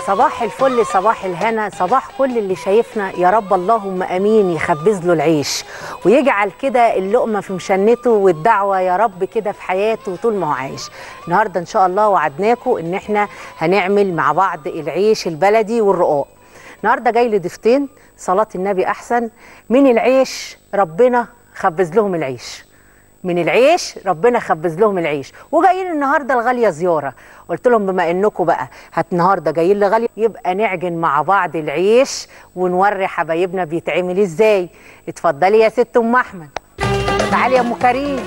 صباح الفل صباح الهنا صباح كل اللي شايفنا يا رب اللهم امين يخبز له العيش ويجعل كده اللقمه في مشنته والدعوه يا رب كده في حياته طول ما هو عايش النهارده ان شاء الله وعدناكم ان احنا هنعمل مع بعض العيش البلدي والرقاق النهارده جاي لي ضيفتين صلاه النبي احسن من العيش ربنا خبز لهم العيش من العيش ربنا خبز لهم العيش وجايين النهارده الغاليه زياره قلت لهم بما انكم بقى هت النهارده جايين لغاليه يبقى نعجن مع بعض العيش ونوري حبايبنا بيتعمل ازاي اتفضلي يا ست ام احمد تعالي يا ام كريم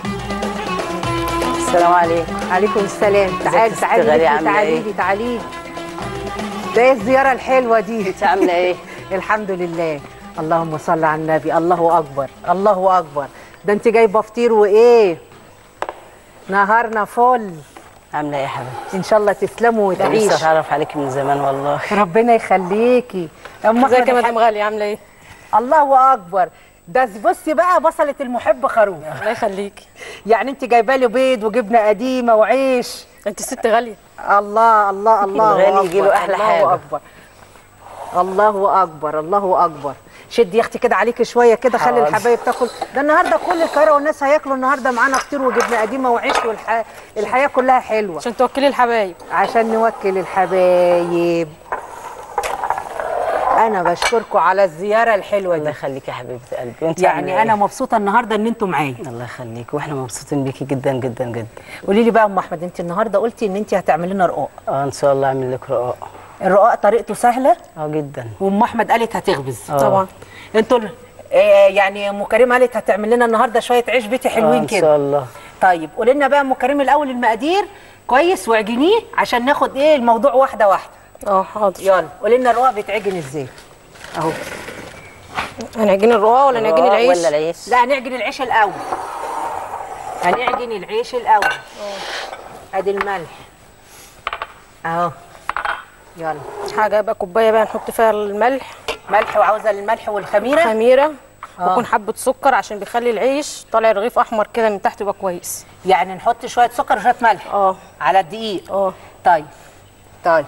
السلام عليكم عليكم السلام تعالي يا ست تعالي غالية، لي، عاملة تعالي إيه؟ لي تعالي لي. ده إيه الزياره الحلوه دي انت عامله ايه الحمد لله اللهم صل على النبي الله اكبر الله اكبر ده انت جايبه فطير وايه نهارنا فل عامله ايه يا حبيبتي ان شاء الله تسلموا ده وتعيش لسه اتعرف عليكي من زمان والله ربنا يخليكي ام ازيك احمد يا الحاج- مدام غالية عاملة ايه؟ الله اكبر ده بصي بقى بصلة المحب خروف الله يخليكي يعني انت جايبه له بيض وجبنه قديمه وعيش انت ست غالية الله الله الله الغالي أكبر، يجيله أحلى الله حاجة. اكبر الله اكبر الله اكبر شدي يا اختي كده عليكي شويه كده خلي حاضر. الحبايب تاكل ده النهارده كل القاهره والناس هياكلوا النهارده معانا فطير وجبنه قديمه وعيش والح... الحياه كلها حلوه عشان توكلي الحبايب عشان نوكل الحبايب انا بشكركم على الزياره الحلوه الله دي يخليكي يا حبيبه قلبي وانت يعني عاملة انا إيه؟ مبسوطه النهارده ان انتوا معايا الله يخليكي واحنا مبسوطين بيكي جدا جدا جدا قولي لي بقى يا ام احمد انت النهارده قلتي ان انت هتعملي لنا رقاق اه ان شاء الله اعمل لك رقاق الرقاق طريقته سهله اه جدا وام احمد قالت هتخبز آه. طبعا انتوا ال- آه، يعني ام كريم قالت هتعمل لنا النهارده شويه عيش بيتي آه حلوين ان كده شاء الله طيب قولي لنا بقى ام كريم الاول المقادير كويس واعجنيه عشان ناخد ايه الموضوع واحده واحده اه حاضر يلا قولي لنا الرقاق بيتعجن ازاي اهو هنعجن الرقاق ولا نعجن رقاق العيش؟ ولا العيش لا هنعجن العيش الاول هنعجن العيش الاول ادي الملح اهو يلا حاجة بقى كوباية بقى نحط فيها الملح ملح وعاوزه الملح والخميره خميرة آه. ويكون حبة سكر عشان بيخلي العيش طالع رغيف أحمر كده من تحت يبقى كويس يعني نحط شويه سكر وشويه ملح اه على الدقيق اه طيب طيب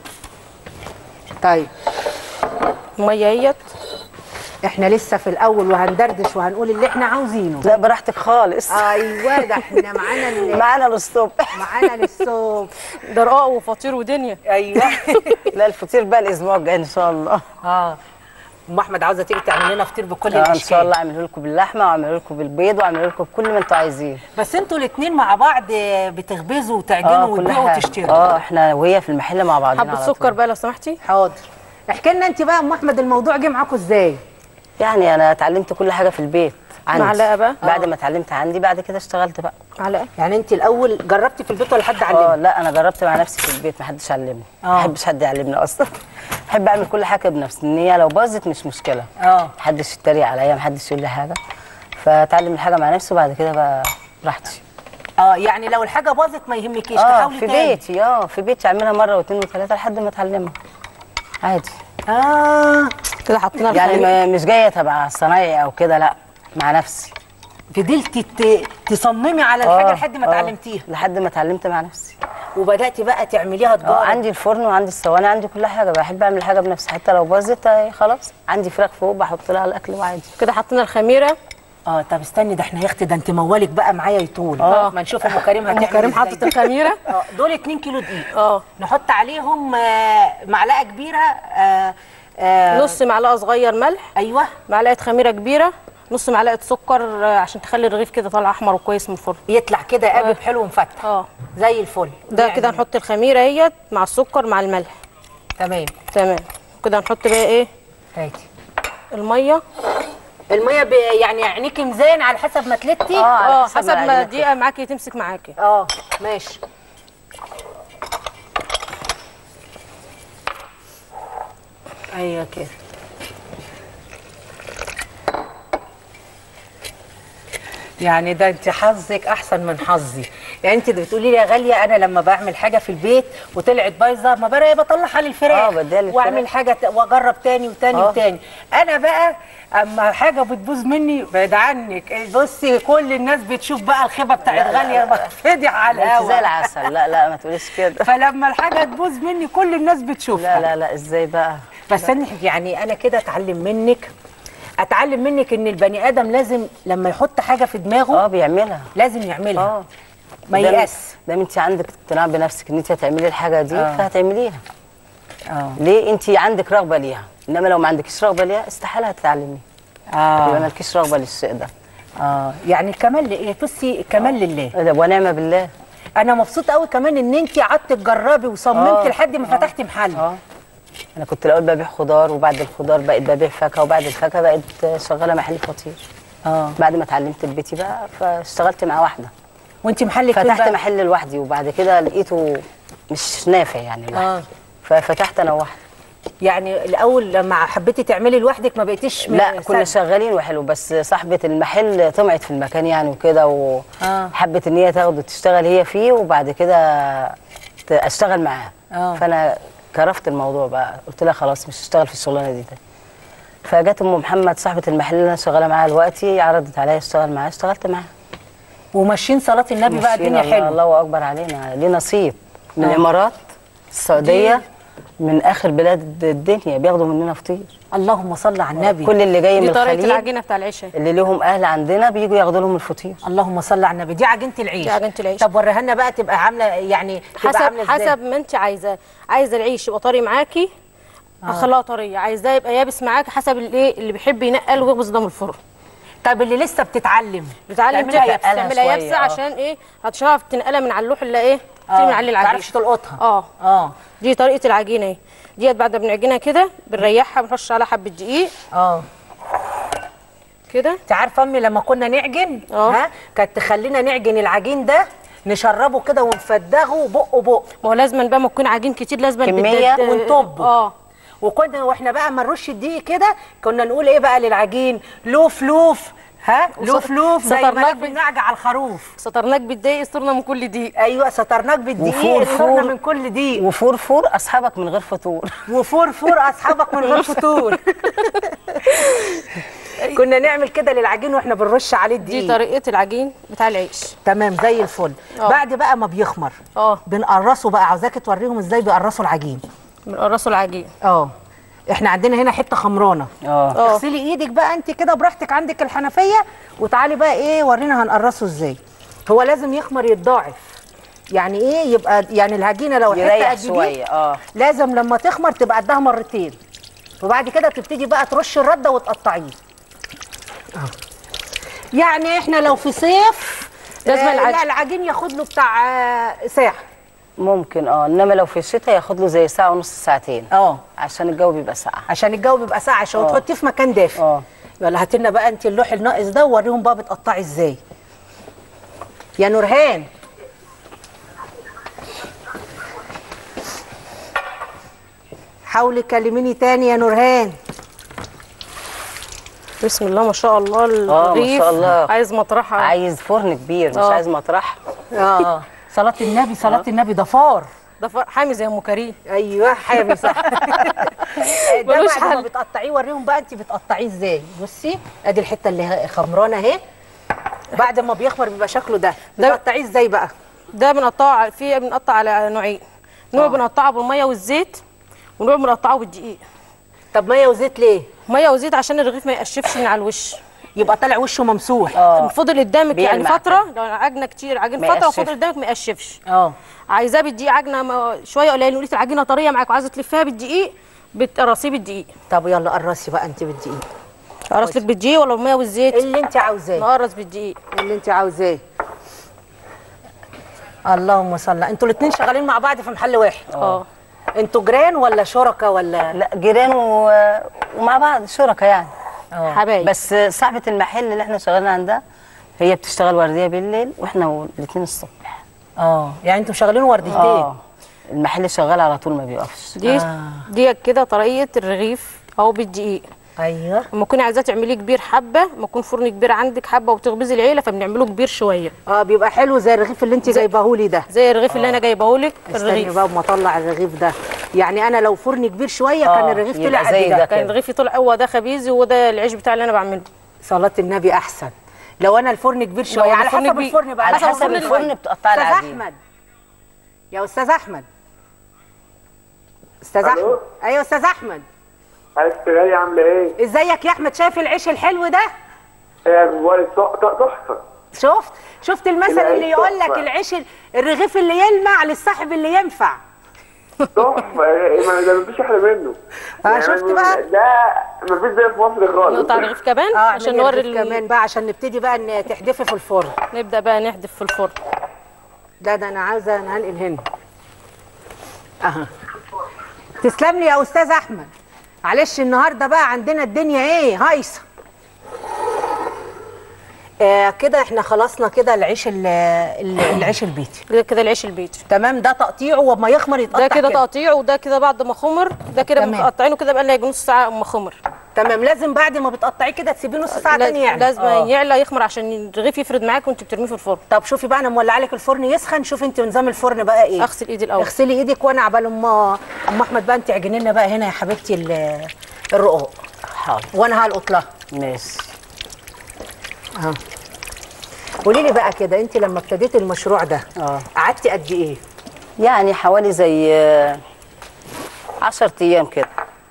طيب المية اهيت احنا لسه في الاول وهندردش وهنقول اللي احنا عاوزينه لا براحتك خالص ايوه ده احنا معانا ال- معانا الصبح معانا للصبح ده رقاق وفطير ودنيا ايوه لا الفطير بقى الاسبوع الجاي ان شاء الله اه ام احمد عاوزه تيجي تعمل لنا فطير بكل اه ان الاشكال شاء الله اعمله لكم باللحمه واعمله لكم بالبيض واعمله لكم بكل ما انتوا عايزين بس انتوا الاثنين مع بعض وتخبزوا وتعجنوا كل وتبيعوا حاجة. وتشتروا اه احنا وهي في المحل مع بعضنا حبة على سكر طول. بقى لو سمحتي حاضر احكي لنا انت بقى يا ام احمد الموضوع جه معاكم ازاي يعني انا اتعلمت كل حاجه في البيت عندي معلقة بقى؟ بعد آه. ما اتعلمت عندي بعد كده اشتغلت بقى معلقة يعني انت الاول جربتي في البيت ولا حد اه علمك لا انا جربت مع نفسي في البيت ما حدش علمني آه. ما بحبش حد يعلمني اصلا بحب اعمل كل حاجه بنفسي ان هي لو باظت مش مشكله اه محدش يتريق عليا محدش يقول لي حاجه فاتعلم الحاجه مع نفسي وبعد كده بقى براحتي اه يعني لو الحاجه باظت ما يهمكيش اه تحاولي في تاني. بيتي اه في بيتي اعملها مره واثنين وثلاثه لحد ما اتعلمها عادي اه كده حطينا يعني الخميرة ما- مش جايه تبع صنايعي او كده لا مع نفسي فضلتي ت- تصممي على الحاجه آه، لحد ما آه، اتعلمتيها لحد ما اتعلمت مع نفسي وبداتي بقى تعمليها اه تجاره عندي الفرن وعندي الصواني عندي كل حاجه بحب اعمل حاجه بنفسي حتى لو باظت آه، خلاص عندي فراخ فوق بحط لها الاكل وعادي كده حطينا الخميرة اه طب استني ده احنا يا اختي ده انت موالك بقى معايا يطول آه. ما نشوف ام كريم أم هتعمل كريم إزاي. حطت الخميرة اه دول 2 كيلو دقيق اه نحط عليهم آه معلقه كبيره آه آه نص معلقة صغير ملح ايوه معلقة خميرة كبيرة نص معلقة سكر آه، عشان تخلي الرغيف كده طالع أحمر وكويس من الفرن يطلع كده قابب حلو ومفتح اه زي الفل ده يعني كده نحط الخميرة اهيت مع السكر مع الملح تمام تمام كده نحط بقى ايه هاتي المية الميه ب... يعني عينيكي ميزان على حسب ما تلتي آه. على اه حسب حسب ما العجينة الدقيقة معاكي تمسك معاكي اه ماشي ايوه كده يعني ده انت حظك احسن من حظي يعني انت بتقولي لي يا غاليه انا لما بعمل حاجه في البيت وطلعت بايظه ما بقى بطلعها للفراخ اه، بديها للفراخ. واعمل حاجه ت- واجرب تاني وتاني اه. وتاني انا بقى اما حاجه بتبوظ مني بعد عنك بصي كل الناس بتشوف بقى الخيبه بتاعت غاليه بتفضح على انت زي الهوا العسل لا لا ما تقوليش كده فلما الحاجه تبوظ مني كل الناس بتشوفها لا لا لا ازاي بقى بس انا يعني انا كده اتعلم منك اتعلم منك ان البني ادم لازم لما يحط حاجه في دماغه اه بيعملها لازم يعملها اه ما دام- ييأس دام انت عندك اقتناع بنفسك ان انت هتعملي الحاجه دي اه. فهتعمليها اه ليه انت عندك رغبه ليها انما لو ما عندكيش رغبه ليها استحاله هتتعلمي يبقى اه مالكيش رغبه للشيء ده اه يعني الكمال ل- بصي الكمال لله ده ونعم بالله انا مبسوطه قوي كمان ان انت قعدت تجربي وصممتي اه. لحد ما فتحتي محل اه انا كنت الاول ببيع خضار وبعد الخضار بقيت ببيع فاكهه وبعد الفاكهه بقيت شغاله محل فطير اه بعد ما اتعلمت البيتي بقى فاشتغلت مع واحده وانت محلك فين فتحت بقى؟ محل لوحدي وبعد كده لقيته مش نافع يعني لوحدي اه ففتحت انا واحده يعني الاول لما حبيتي تعملي لوحدك ما بقيتيش م- لا كنا سد. شغالين وحلو بس صاحبه المحل طمعت في المكان يعني وكده آه. وحبت ان هي تاخده تشتغل هي فيه وبعد كده ت- اشتغل معاها آه. فانا كرفت الموضوع بقى قلت لها خلاص مش هشتغل في الشغلانه دي تاني فجت ام محمد صاحبه المحل اللي انا شغاله معاها دلوقتي عرضت عليا اشتغل معاها اشتغلت معاها وماشيين صلاه النبي بقى ماشيين الدنيا الله, حلوه الله اكبر علينا ليه نصيب من آه. الامارات السعوديه من اخر بلاد الدنيا بياخدوا مننا فطير اللهم صل على النبي كل اللي جاي من دي طريقه الخليج العجينه بتاع العشاء اللي لهم اهل عندنا بيجوا ياخدوا لهم الفطير اللهم صل على النبي دي عجينه العيش دي عجينة العيش. طب وريها لنا بقى تبقى عامله يعني تبقى حسب عامله إزاي؟ حسب ما انت عايزه عايزه العيش يبقى طري معاكي اخليها طريه عايزاه يبقى يابس معاكي حسب الايه اللي بيحب ينقل ويخبز قدام الفرن طب اللي لسه بتتعلم بتعلم تعملها تحت يابسة تعملها شوية، يابسه اه. عشان ايه عشان تعرف تنقلها من على اللوح اللي ايه تيجي من عليه ما العجينه تعرفش تلقطها اه اه دي طريقه العجينه اهي ديت بعد ما بنعجنها كده بنريحها بنرش عليها حبه دقيق اه كده انت عارفه امي لما كنا نعجن اه. ها كانت تخلينا نعجن العجين ده نشربه كده ونفدغه بق بق ما هو لازم بقى ما تكون عجين كتير لازم كمية بالدد- ونطبه. اه وكنا واحنا بقى ما نرش الدقيق كده كنا نقول ايه بقى للعجين لوف لوف ها لوف لوف زي ما سطرناك احنا بال- بنعجن على الخروف سطرناك بالدقيق استرنا من كل دقيق ايوه سترناك بالدقيق وفور استرنا فور. من كل دقيق وفرفور اصحابك من غير فطور وفور فور اصحابك من غير فطور كنا نعمل كده للعجين واحنا بنرش عليه دي الدقيق طريقه العجين بتاع العيش تمام زي الفل اه. بعد بقى ما بيخمر اه بنقرصه بقى عاوزاكي توريهم ازاي بيقرصوا العجين بنقرصوا العجين اه احنا عندنا هنا حته خمرانه اه اه اغسلي ايدك بقى انت كده براحتك عندك الحنفيه وتعالي بقى ايه ورينا هنقرصه ازاي هو لازم يخمر يتضاعف يعني ايه يبقى يعني العجينه لو حته يريح قد دي شويه اه لازم لما تخمر تبقى قدها مرتين وبعد كده تبتدي بقى ترش الرده وتقطعيه أهو. يعني احنا لو في صيف لازم آه، العجين. لا العجين ياخد له بتاع آه، ساعه ممكن اه انما لو في الشتاء ياخد له زي ساعه ونص ساعتين اه عشان الجو بيبقى ساقع عشان الجو بيبقى ساقع عشان اه. تحطيه في مكان دافي اه يلا هات لنا بقى انت اللوح الناقص ده ووريهم بقى بتقطعي ازاي يا نورهان حاولي كلميني تاني يا نورهان بسم الله ما شاء الله ما الرغيف شاء الله. عايز مطرحه عايز فرن كبير مش اه. عايز مطرح اه صلاة النبي صلاة النبي ده فار ده ف- حامي زي ام كريم ايوه حامي صح ده ملوش بعد ما حل. بتقطعيه وريهم بقى انت بتقطعيه ازاي بصي ادي الحته اللي خمرانه اهي بعد ما بيخمر بيبقى شكله ده ده- بتقطعيه ازاي بقى ده بنقطعه على- في بنقطع على نوعين نوع بنقطعه بالميه والزيت ونوع بنقطعه بالدقيق طب ميه وزيت ليه ميه وزيت عشان الرغيف ما يقشفش من على الوش يبقى طالع وشه ممسوح اه فضل قدامك يعني بيلمع فتره لو عجنه كتير عجن ما فتره يقشفش. وفضل قدامك ما يقشفش اه عايزاه بالدقيق عجنه ما- شويه قليل ولقيت العجينه طريه معاك وعايزه تلفها بالدقيق بتقرصيه بالدقيق طب يلا قرصي بقى انت بالدقيق اقرص لك بالدقيق ولا بالميه والزيت اللي انت عاوزاه نقرص بالدقيق اللي انت عاوزاه اللهم صل انتوا الاثنين شغالين مع بعض في محل واحد اه انتوا جيران ولا شركاء ولا لا جيران و... ومع بعض شركاء يعني حبايب بس صاحبه المحل اللي احنا شغالين عندها هي بتشتغل ورديه بالليل واحنا الاثنين الصبح اه يعني انتوا شغالين ورديتين اه المحل شغال على طول ما بيقفش دي آه. دي كده طريقه الرغيف او بالدقيق ايوه اما تكوني عايزاه تعمليه كبير حبه اما يكون فرن كبير عندك حبه وتخبزي العيله فبنعمله كبير شويه اه بيبقى حلو زي الرغيف اللي انت جايباهولي ده زي الرغيف اللي انا جايبهولك استني الرغيف بقى اما اطلع الرغيف ده يعني انا لو فرن كبير شويه آه، كان الرغيف يبقى طلع زي قد ده ده كان كده. الرغيف طلع هو ده خبيزي وهو ده العيش بتاعي اللي انا بعمله صلاه النبي احسن لو انا الفرن كبير شويه على الفرن حسب كبير- الفرن بقى على حسب حسب الفرن الفرن شوية. بتقطعي استاذ العجين احمد يا استاذ احمد استاذ ألو؟ احمد ايوه استاذ احمد استغالي عامله ايه؟ ازيك يا احمد شايف العيش الحلو ده ايه اخبارك تح- تحفه شفت شفت المثل العيش اللي يقول لك تحفة. العيش ال- الرغيف اللي يلمع للصاحب اللي ينفع تحفه إيه، ما ده مفيش احلى منه آه، شفت بقى؟ ده مفيش زي في مصر خالص نقطع الرغيف كمان اه عشان عشان نوري الرغيف ال- كمان بقى عشان نبتدي بقى ان تحدفي في الفرن نبدا بقى نحدف في الفرن ده ده انا عاوزه ننقل هنا اها تسلم لي يا استاذ احمد معلش النهارده بقى عندنا الدنيا ايه هايصه آه كده احنا خلصنا كده العيش ال- ال- العيش البيتي ده كده العيش البيتي تمام ده تقطيعه وما يخمر يتقطع ده كده تقطيع وده كده بعد ما خمر ده كده تمام. مقطعينه كده بقى لنا يجي نص ساعه اما خمر تمام لازم بعد ما بتقطعيه كده تسيبيه نص ساعه لاز- تاني يعني لازم آه. يعلى يخمر عشان الرغيف يفرد معاك وانت بترميه في الفرن طب شوفي بقى انا مولعه لك الفرن يسخن شوفي انت نظام الفرن بقى ايه اغسل ايدي الاول اغسلي ايدك وانا عبال ام ام احمد بقى انت عجني لنا بقى هنا يا حبيبتي ال- الرقاق حاضر وانا هلقط لها ماشي اه قولي لي بقى كده انت لما ابتديتي المشروع ده اه قعدتي قد ايه يعني حوالي زي آه، عشر ايام كده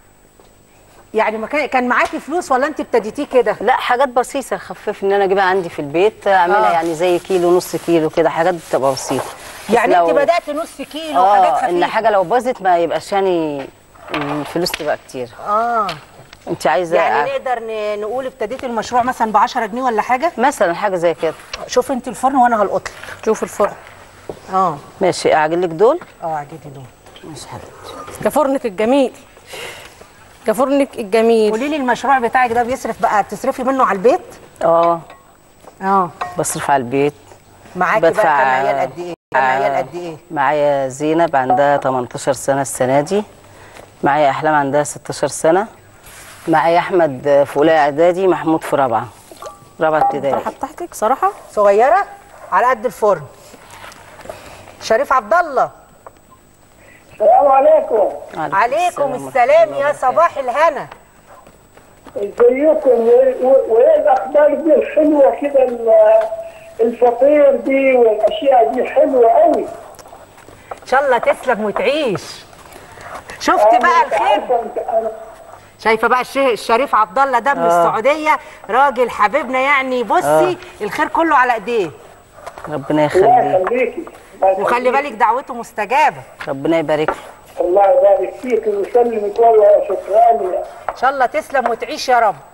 يعني ما كان كان معاكي فلوس ولا انت ابتديتيه كده لا حاجات بسيطه خفف ان انا اجيبها عندي في البيت اعملها آه. يعني زي كيلو نص كيلو كده حاجات بتبقى بسيطه بس يعني لو- انت بدات نص كيلو وحاجات اه خفيفه ان حاجه لو باظت ما يبقاش يعني الفلوس تبقى كتير اه انت عايزه يعني نقدر ن- نقول ابتديتي المشروع مثلا ب 10 جنيه ولا حاجه مثلا حاجه زي كده شوف انت الفرن وانا هلقط لك شوف الفرن اه ماشي اعجن لك دول اه عجيني دول مش حبيبتي كفرنك الجميل كفرنك الجميل قولي لي المشروع بتاعك ده بيصرف بقى تصرفي منه على البيت اه اه بصرف على البيت معاكي بقى بدفع- كام عيال قد ايه كام عيال قد ايه معايا زينب عندها 18 سنة السنة دي معايا أحلام عندها 16 سنة معايا أحمد في أولى إعدادي محمود في رابعة رابعة ابتدائي الطرحه بتاعتك صراحه صغيره على قد الفرن شريف عبد الله السلام عليكم عليكم السلام يا صباح الهنا ازيكم و- و- وايه الاخبار دي الحلوه كده ال- الفطير دي والاشياء دي حلوه قوي ان شاء الله تسلم وتعيش شفت بقى الخير شايفه بقى الشيخ الشريف عبد الله ده من السعوديه راجل حبيبنا يعني بصي الخير كله على ايديه ربنا الله يخليه يخليكي الله وخلي يخليكي. بالك دعوته مستجابه ربنا يبارك له الله يبارك فيك ويسلمك والله يا شكرا ان شاء الله تسلم وتعيش يا رب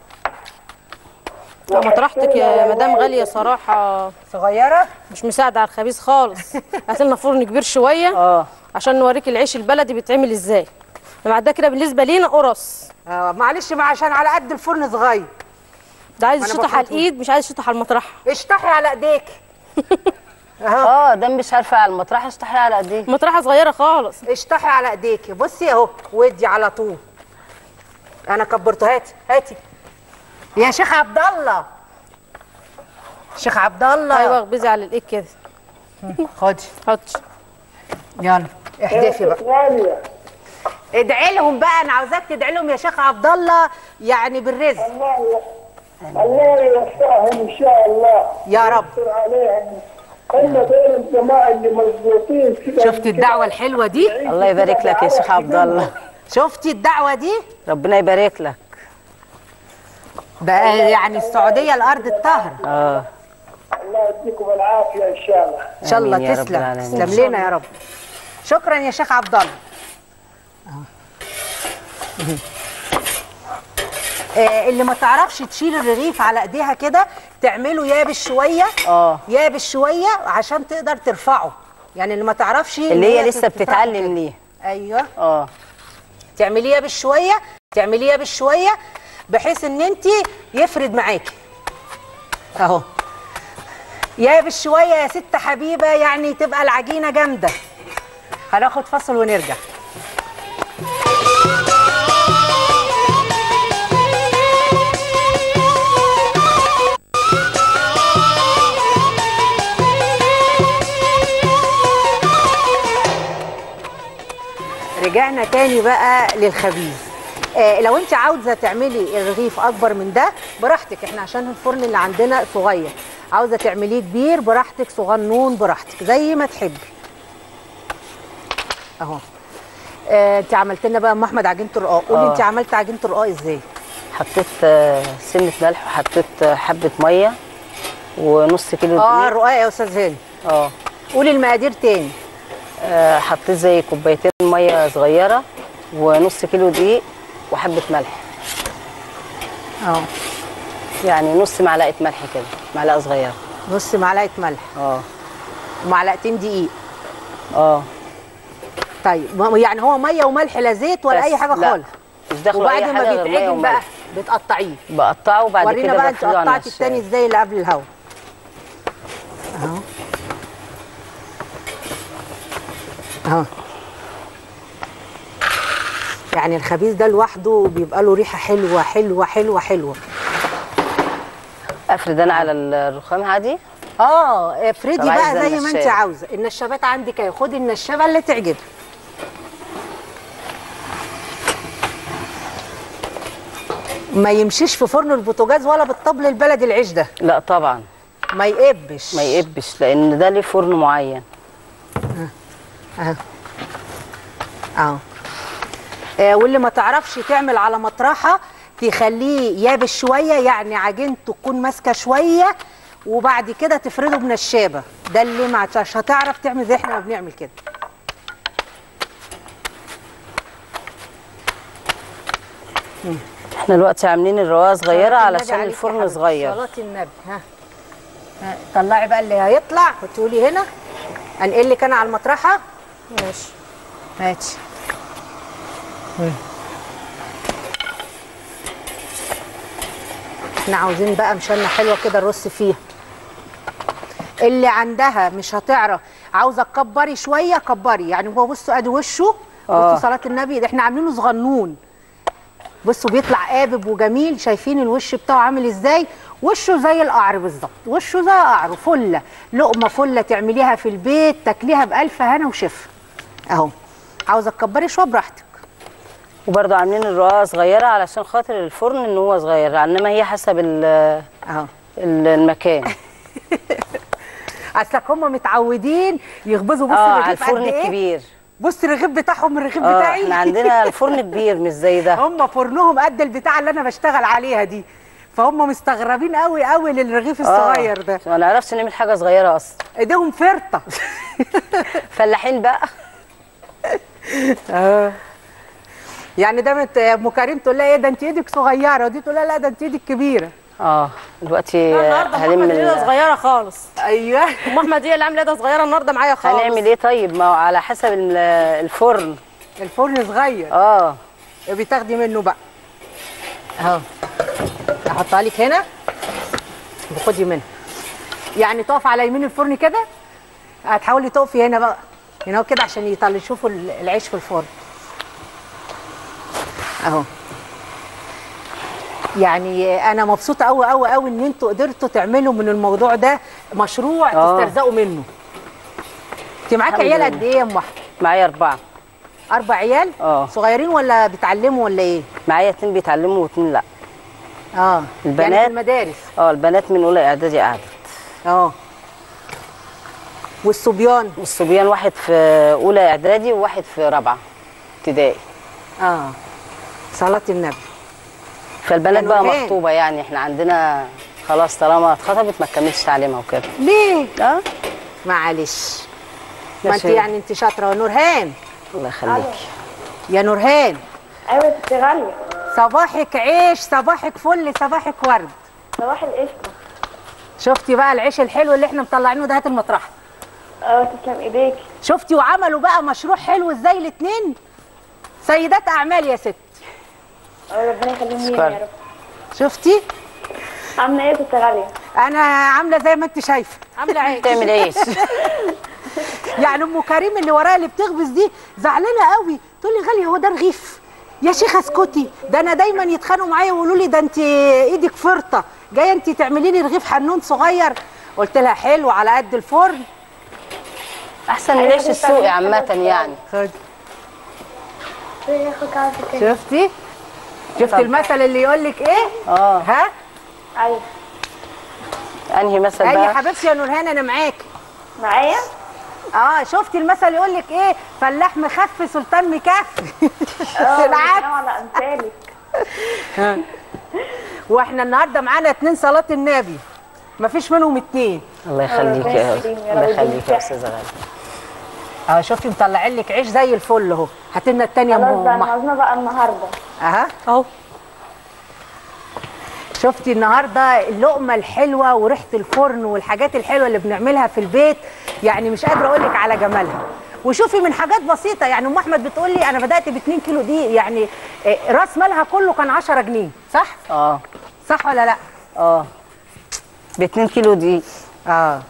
لا مطرحتك يا مدام غاليه صراحه صغيره مش مساعده على الخبيث خالص هات لنا فرن كبير شويه اه عشان نوريك العيش البلدي بيتعمل ازاي مع ده كده بالنسبه لينا قرص آه معلش ما عشان على قد الفرن صغير ده عايز أنا يشطح على بفرطه. الايد مش عايز يشطح على المطرحه اشطحي على ايديك اهو اه ده مش عارفة على المطرح اشتحي على قد ايه مطرحه صغيره خالص اشطحي على ايديك بصي اهو ودي على طول انا كبرته هاتي هاتي يا شيخ عبد الله شيخ عبد الله ايوه اخبزي على الايد كده خدي حطي يلا احدفي بقى غاليه ادعي لهم بقى انا عاوزاك تدعي لهم يا شيخ عبد الله يعني بالرزق الله الله يوفقهم ان شاء الله يا رب يستر عليهم هم دول الجماعه اللي مظبوطين كده شفت الدعوه الحلوه دي الله يبارك لك يا شيخ عبد الله شفتي الدعوه دي ربنا يبارك لك ده يعني السعوديه الارض الطاهره اه الله يديكم العافيه ان شاء الله ان شاء الله آمين يا رب تسلم العالمين. تسلم لنا يا رب شكرا يا شيخ عبد الله آه، اللي ما تعرفش تشيل الرغيف على ايديها كده تعمله يابس شويه اه يابس شويه عشان تقدر ترفعه يعني اللي ما تعرفش إن اللي هي لسه ترفعه بتتعلم كده. ليه ايوه اه تعمليه يابس شويه تعمليه يابس شويه بحيث ان انت يفرد معاكي اهو يابس شويه يا ست حبيبه يعني تبقى العجينه جامده هناخد فصل ونرجع رجعنا تاني بقى للخبيز آه لو انت عاوزه تعملي الرغيف اكبر من ده براحتك احنا عشان الفرن اللي عندنا صغير عاوزه تعمليه كبير براحتك صغنون براحتك زي ما تحبي اهو آه انت عملت لنا بقى ام احمد عجينه الرقاق قولي آه. انت عملت عجينه الرقاق ازاي حطيت آه، سنه ملح وحطيت آه، حبه ميه ونص كيلو اه دقيق الرقاق يا استاذ هاني اه قولي المقادير تاني آه، حطيت زي كوبايتين ميه صغيره ونص كيلو دقيق وحبه ملح اه يعني نص معلقه ملح كده معلقه صغيره نص معلقه ملح اه ومعلقتين دقيق اه طيب ما- يعني هو ميه وملح لا زيت ولا بس اي حاجه لا، خالص مش داخله وبعد اي ما حاجه غير ميه بيتعجن بقى وملح بتقطعيه بقطعه وبعد ورينا كده بقى انت بفرده على قطعتي التاني النشا ازاي اللي قبل الهوا اهو اهو يعني الخبيز ده لوحده بيبقى له ريحه حلوه حلوه حلوه حلوه افرد انا على الرخام عادي اه افردي طب بقى عايزة زي ما انت النشابة. عاوزه النشابات عندك اهي خدي النشابه اللي تعجبك ما يمشيش في فرن البوتاجاز ولا بالطبل البلدي العيش ده لا طبعا ما يقبش ما يقبش لان ده ليه فرن معين اهو اهو آه، واللي ما تعرفش تعمل على مطرحه تخليه يابس شويه يعني عجينته تكون ماسكه شويه وبعد كده تفرده بنشابه ده اللي ما مش هتعرف تعمل زي احنا ما بنعمل كده احنا دلوقتي عاملين الروايه صغيره صلاة النبي علشان عليك يا الفرن حبيبتي، صغير صلاة النبي ها ها، طلعي بقى اللي هيطلع وتقولي هنا انقل لك انا على المطرحه ماشي ماشي مم. احنا عاوزين بقى مشانة حلوه كده نرص فيها اللي عندها مش هتعرف عاوزه تكبري شويه كبري يعني هو بصوا ادي وشه آه. بصوا صلاه النبي ده احنا عاملينه صغنون بصوا بيطلع قابب وجميل شايفين الوش بتاعه عامل ازاي وشه زي القعر بالظبط وشه زي قعر فله لقمه فله تعمليها في البيت تاكليها بالف هنا وشفا اهو عاوزه تكبري شويه براحتك وبرضه عاملين الروايه صغيره علشان خاطر الفرن ان هو صغير انما هي حسب ال- اهو ال- المكان اصلك هم متعودين يخبزوا بص اه على الرغيف قد الفرن ايه الكبير بص الرغيف بتاعهم من الرغيف اه بتاعي احنا عندنا الفرن كبير مش زي ده هم فرنهم قد البتاع اللي انا بشتغل عليها دي فهم مستغربين قوي قوي للرغيف الصغير ده ما نعرفش نعمل حاجه صغيره اصلا ايديهم فرطه فلاحين بقى يعني ده مت- ام كريم تقول لها ايه ده انت ايدك صغيره ودي تقول لها لا ده انت ايدك كبيره اه دلوقتي النهارده ام هلم احمد ايدها ال- صغيره خالص ايوه ام احمد هي اللي عامله ايدها صغيره النهارده معايا خالص هنعمل ايه طيب ما هو على حسب ال- الفرن الفرن صغير اه بتاخدي منه بقى اهو احطها لك هنا وخدي منها يعني تقف على يمين الفرن كده هتحاولي تقفي هنا بقى هنا كده عشان يطلع يشوفوا ال- العيش في الفرن اهو يعني انا مبسوطه قوي قوي قوي ان انتوا قدرتوا تعملوا من الموضوع ده مشروع آه. تسترزقوا منه انت معاكي الحمد عيال لله. قد ايه يا ام احمد معايا اربعه اربع عيال آه. صغيرين ولا بيتعلموا ولا ايه معايا اتنين بيتعلموا واتنين لا اه يعني البنات؟ في المدارس اه البنات من اولى اعدادي قعدت اه والصبيان والصبيان واحد في اولى اعدادي وواحد في رابعه ابتدائي اه صلاة النبي فالبنات بقى كانوا فين؟ مخطوبه يعني احنا عندنا خلاص طالما اتخطبت ما تكملش تعليمها وكده ليه؟ اه معلش ما انت ماشي. يعني انت شاطره نورهان الله يخليكي يا نورهان ايوه ست غالية صباحك عيش صباحك فل صباحك ورد صباح القشطة شفتي بقى العيش الحلو اللي احنا مطلعينه ده هات المطرحه اه تسلم ايديك شفتي وعملوا بقى مشروع حلو ازاي الاتنين سيدات اعمال يا ست اه ربنا يخليهم لينا شكرا. يا رب شفتي عاملة ايه يا ست غالية؟ انا عامله زي ما انت شايفه عامله عيش تعمل عيش يعني ام كريم اللي ورايا اللي بتخبز دي زعلانه قوي تقول لي غاليه هو ده رغيف يا شيخه اسكتي ده انا دايما يتخانقوا معايا ويقولوا لي ده انت ايدك فرطه جايه انت تعملي لي رغيف حنون صغير قلت لها حلو على قد الفرن احسن من العيش السوقي عامه يعني خد اخوك عارف كده شفتي شفتي المثل اللي يقول لك ايه اه ها ايوه انهي مثل اي يا بقى حبيبتي يا نورهان انا معاكي معايا اه شفتي المثل يقول لك ايه فلاح مخفي سلطان مكفي اه العكس بنتكلم على امثالك واحنا النهارده معانا اتنين صلاه النبي مفيش منهم اتنين الله يخليك يا ربنا يكرمك يا الله رب يخليك يا ويديك استاذه غاليه اه شفتي مطلعين لك عيش زي الفل اهو هات لنا التانيه خلاص بقى ام العزومه بقى النهارده اها اهو شفتي النهارده اللقمه الحلوه وريحه الفرن والحاجات الحلوه اللي بنعملها في البيت يعني مش قادره اقول لك على جمالها وشوفي من حاجات بسيطه يعني ام احمد بتقول لي انا بدات ب 2 كيلو دي يعني آه، راس مالها كله كان 10 جنيه صح اه صح ولا لا اه ب 2 كيلو دي اه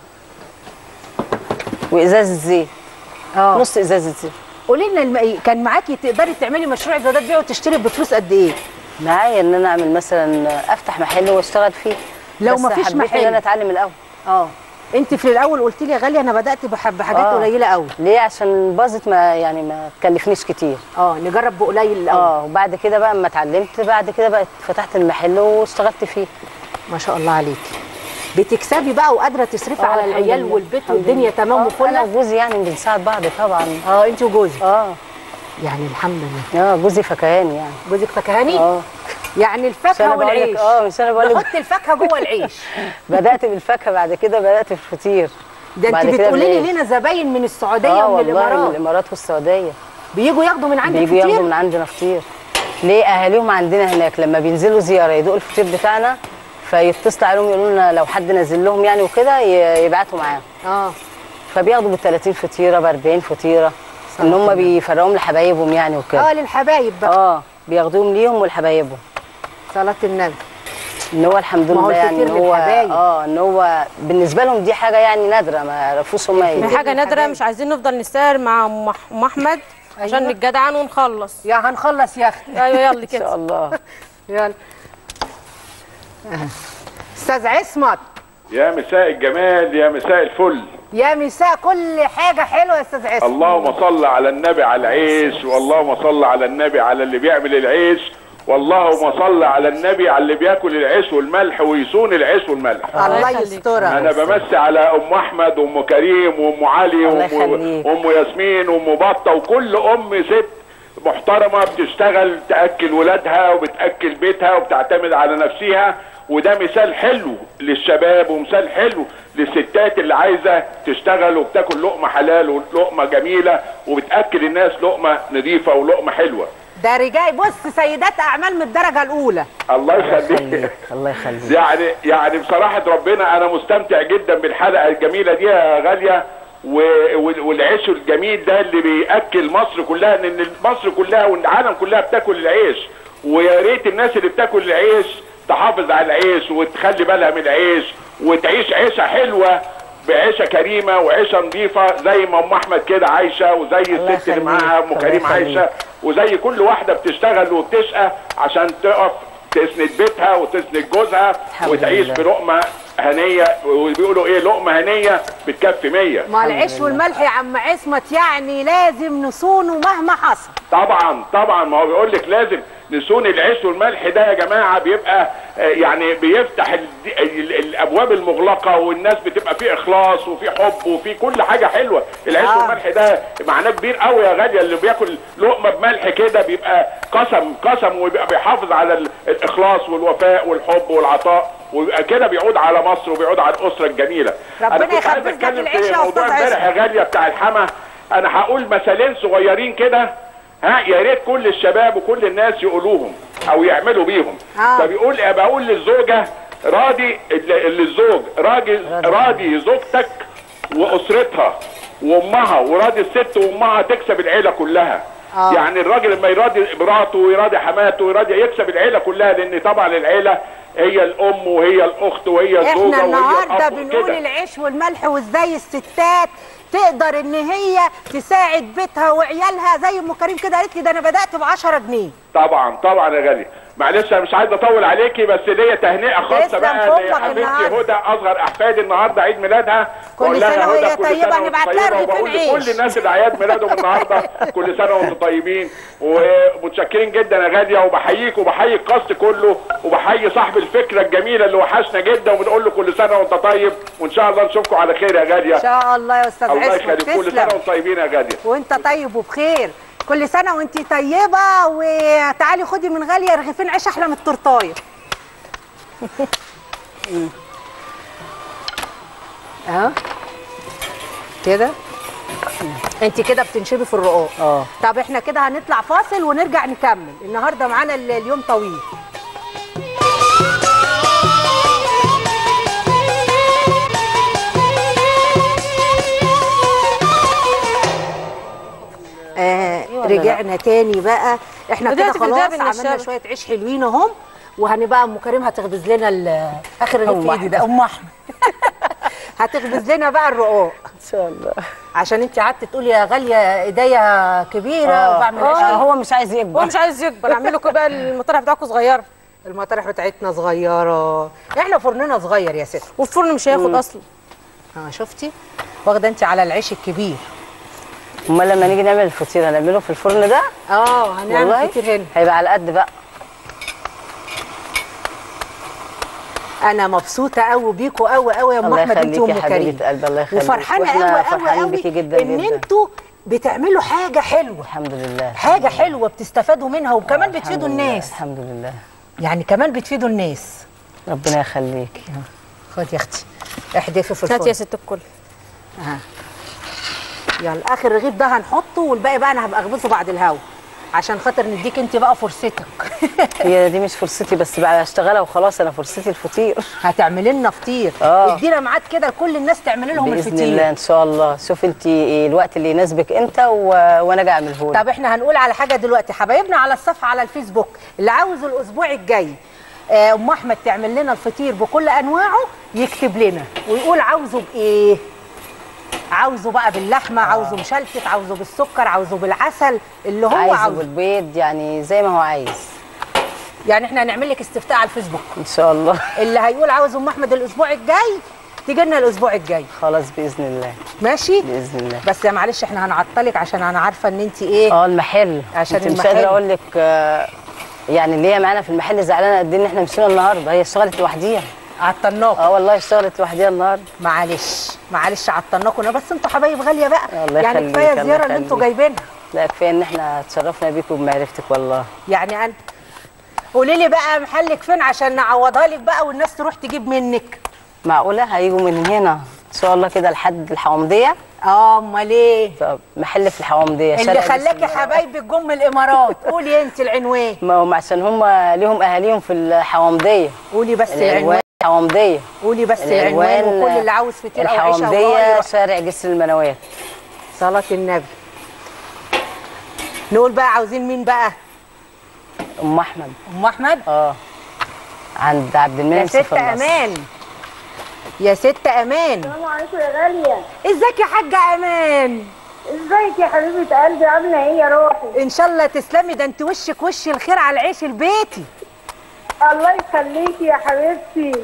وازازه زيت اه نص ازازه زيت قولي لنا الم... كان معاكي تقدري تعملي مشروع زيادات بيع وتشتري بفلوس قد ايه معايا ان انا اعمل مثلا افتح محل واشتغل فيه لو بس مفيش حبيت محل. ان انا اتعلم الاول اه انت في الاول قلت لي يا غاليه انا بدات بح- بحاجات آه. قليله قوي ليه عشان باظت ما يعني ما تكلفنيش كتير اه نجرب بقليل الاول اه وبعد كده بقى اما اتعلمت بعد كده بقى فتحت المحل واشتغلت فيه ما شاء الله عليكي بتكسبي بقى وقادره تصرفي آه، على الحمد العيال لله، والبيت الحمد والدنيا لله. تمام آه، انا وفله وجوزي يعني بنساعد بعض طبعا اه انت وجوزك اه يعني الحمد لله اه جوزي فكهاني يعني جوزك فكهاني اه يعني مش الفاكهه انا بقول لك والعيش اه مش انا بقول لك نحط الفاكهه جوه العيش بدات بالفاكهه بعد كده بدات في الفطير ده بعد انت كده بتقولي لي بالعيش. لنا زباين من السعوديه اه ومن والله من الامارات الامارات والسعوديه بيجوا ياخدوا من عندك بيجوا ياخدوا فطير من عندنا فطير ليه اهاليهم عندنا هناك لما بينزلوا زياره يدوقوا الفطير بتاعنا فيتصلوا عليهم يقولوا لنا لو حد نزل لهم يعني وكده ي- يبعتوا معاهم اه فبياخدوا بال 30 فطيره ب 40 فطيره ان هم بيفرقوهم لحبايبهم يعني وكده اه للحبايب بقى اه بياخدوهم ليهم ولحبايبهم صلاه النبي ان هو الحمد ما هو لله يعني الفطير ان هو للحبايب. اه ان هو بالنسبه لهم دي حاجه يعني نادره ما يعرفوش هم دي ايه حاجه نادره مش عايزين نفضل نسهر مع ام أح- أم احمد عشان أيوة. نتجدعن ونخلص يا هنخلص يا اختي ايوه يلا ان شاء كده الله يلا آه. استاذ عصمت يا مساء الجمال يا مساء الفل يا مساء كل حاجه حلوه يا استاذ عصمت اللهم صل على النبي على العيش واللهم صل على النبي على اللي بيعمل العيش واللهم صل على النبي على اللي بياكل العيش والملح ويصون العيش والملح الله يخليك. يسترك انا بمسي على ام احمد وام كريم وام علي الله وام يخليك. وام ياسمين وام بطه وكل ام ست محترمه بتشتغل تاكل ولادها وبتاكل بيتها وبتعتمد على نفسها وده مثال حلو للشباب ومثال حلو للستات اللي عايزه تشتغل وبتاكل لقمه حلال ولقمه جميله وبتاكل الناس لقمه نظيفه ولقمه حلوه ده رجال بص سيدات اعمال من الدرجه الاولى الله يخليك يخليك الله يخليك يعني يعني بصراحة ربنا أنا مستمتع جدا بالحلقة الجميلة دي يا غالية و- وال- والعيش الجميل ده اللي بيأكل مصر كلها لأن مصر كلها والعالم كلها بتاكل العيش ويا ريت الناس اللي بتاكل العيش تحافظ على العيش وتخلي بالها من العيش وتعيش عيشة حلوة بعيشة كريمة وعيشة نظيفة زي ما أم أحمد كده عايشة وزي الله الست اللي يخليك، معاها أم الله كريم يخليك. عايشة وزي كل واحدة بتشتغل وبتشقى عشان تقف تسند بيتها وتسند جوزها الحمد وتعيش لله. بلقمه هنيه وبيقولوا ايه لقمه هنيه بتكفي 100 ما العيش والملح يا عم عصمت يعني لازم نصونه مهما حصل طبعا طبعا ما هو بيقول لك لازم نسون العيش والملح ده يا جماعه بيبقى آه، يعني بيفتح ال- ال- الابواب المغلقه والناس بتبقى فيه اخلاص وفي حب وفي كل حاجه حلوه العيش آه. والملح ده معناه كبير قوي يا غاليه اللي بياكل لقمه بملح كده بيبقى قسم قسم وبيبقى بيحافظ على ال- الاخلاص والوفاء والحب والعطاء ويبقى كده بيعود على مصر وبيعود على الاسره الجميله ربنا أنا كنت عايز يخبز لك أتكلم العيش في يا موضوع أستاذ امبارح يا غاليه بتاع الحما انا هقول مثالين صغيرين كده ها يا ريت كل الشباب وكل الناس يقولوهم او يعملوا بيهم آه. فبيقول بقول للزوجه راضي ال- للزوج راجل راضي زوجتك واسرتها وامها وراضي الست وامها تكسب العيله كلها آه. يعني الراجل لما يراضي مراته ويراضي حماته ويراضي يكسب العيله كلها لان طبعا العيله هي الام وهي الاخت وهي الزوجه احنا وهي النهارده الاب بنقول وكده. العيش والملح وازاي الستات تقدر ان هي تساعد بيتها وعيالها زي ام كريم كده قالت لي ده انا بدات ب 10 جنيه طبعا طبعا يا غالي معلش انا مش عايز اطول عليكي بس ليا تهنئه خاصه تسلم بقى فمك لحبيبتي النهاردة. هدى اصغر احفادي النهارده عيد ميلادها كل بقول لها سنة هدى وهي كل طيبة، سنة وانت نبعت لها طيبة، رغيفين وبقول عيش. لكل الناس اللي اعياد ميلادهم النهارده كل سنه وانتم طيبين ومتشكرين جدا يا غاليه وبحييك وبحيي القصد كله وبحيي صاحب الفكره الجميله اللي وحشنا جدا وبنقول له كل سنه وانت طيب وان شاء الله نشوفكم على خير يا غاليه ان شاء الله يا استاذ الله عصمت يخليك كل سنه تسلم وانتم طيبين يا غاليه وانت طيب وبخير كل سنه وانت طيبه وتعالي خدي من غاليه رغيفين عيش احلى من التورتايه اهو كده انت كده بتنشبي في الرقاق اه طب احنا كده هنطلع فاصل ونرجع نكمل النهارده معانا ال- اليوم طويل آه ولا لا؟ رجعنا تاني بقى احنا كده بدأت في خلاص الجبل عملنا الشاب. شويه عيش حلوين اهم وهنبقى ام كريم هتخبز لنا ال- اخر رغيف في ايدي ده ام احمد هتخبز لنا بقى الرقاق ان شاء الله عشان انت قعدت تقولي يا غاليه ايديا كبيره وبعمل عيش آه حلو. هو مش عايز هو يكبر مش عايز يكبر اعمل لكم بقى المطرح بتاعكم صغيره المطارح بتاعتنا صغيره احنا فرننا صغير يا ست والفرن مش هياخد اصلا اه شفتي واخده انت على العيش الكبير امال لما نيجي نعمل الفطير هنعمله في الفرن ده اه هنعمل والله كتير هنا هيبقى على قد بقى انا مبسوطه قوي بيكوا قوي قوي يا ام الله احمد انت يخليكي يا وام حبيبة كريم قلبي، الله يخليك. وفرحانه وإحنا قوي قوي فرحانين قوي بيكي جدا ان جدا. انتوا بتعملوا حاجه حلوه الحمد لله حاجه حلوه بتستفادوا منها وكمان الحمد بتفيدوا لله، الناس الحمد لله يعني كمان بتفيدوا الناس ربنا يخليك خد يا اختي احدفي في هات يا الفرن ست الكل ها. يلا اخر رغيف ده هنحطه والباقي بقى انا هبقى اخبزه بعد الهوا عشان خاطر نديك انت بقى فرصتك هي دي مش فرصتي بس بقى اشتغلها وخلاص انا فرصتي الفطير هتعملي لنا فطير آه. ادينا ميعاد كده كل الناس تعمل لهم باذن الفطير الله ان شاء الله شوف انت إيه الوقت اللي يناسبك انت و... وانا اجي اعمله لك طب احنا هنقول على حاجه دلوقتي حبايبنا على الصفحه على الفيسبوك اللي عاوز الاسبوع الجاي آه، ام احمد تعمل لنا الفطير بكل انواعه يكتب لنا ويقول عاوزه بايه عاوزه بقى باللحمه عاوزه مشلتت عاوزه بالسكر عاوزه بالعسل اللي هو عايزه عاوزه بالبيض يعني زي ما هو عايز يعني احنا هنعمل لك استفتاء على الفيسبوك ان شاء الله اللي هيقول عاوز ام احمد الاسبوع الجاي تيجي لنا الاسبوع الجاي خلاص باذن الله ماشي باذن الله بس يا معلش احنا هنعطلك عشان انا عارفه ان انت ايه اه المحل عشان انت مش المحل. قادره اقول لك آه، يعني اللي هي معانا في المحل زعلانه قد ايه ان احنا مشينا النهارده هي اشتغلت لوحديها عطلناكم اه والله اشتغلت لوحديها النهارده معلش معلش عطلناكم انا بس انتوا حبايب غاليه بقى الله يعني يخليك، كفايه الله الزياره اللي انتوا يخليك. جايبينها لا كفايه ان احنا اتشرفنا بيكم بمعرفتك والله يعني انا قولي لي بقى محلك فين عشان نعوضها لك بقى والناس تروح تجيب منك معقوله هيجوا من هنا ان شاء الله كده لحد الحوامديه اه امال ايه طب محل في الحوامديه اللي شارع خلاكي بسم- حبايبك جم من الامارات قولي انت العنوان ما هم عشان هم ليهم اهاليهم في الحوامديه قولي بس العنوان العنوان الحوامديه قولي بس العنوان وكل اللي عاوز فطير او عيش او رقاق الحوامديه يروح. شارع جسر المنوات صلاه النبي نقول بقى عاوزين مين بقى ام احمد ام احمد اه عند عبد يا المنعم ست سيف النصر. امان يا ست امان السلام عليكم يا غالية ازيك يا حاجه امان ازيك يا حبيبة قلبي عاملة ايه يا روحي ان شاء الله تسلمي ده انت وشك وش الخير على العيش البيتي الله يخليكي يا حبيبتي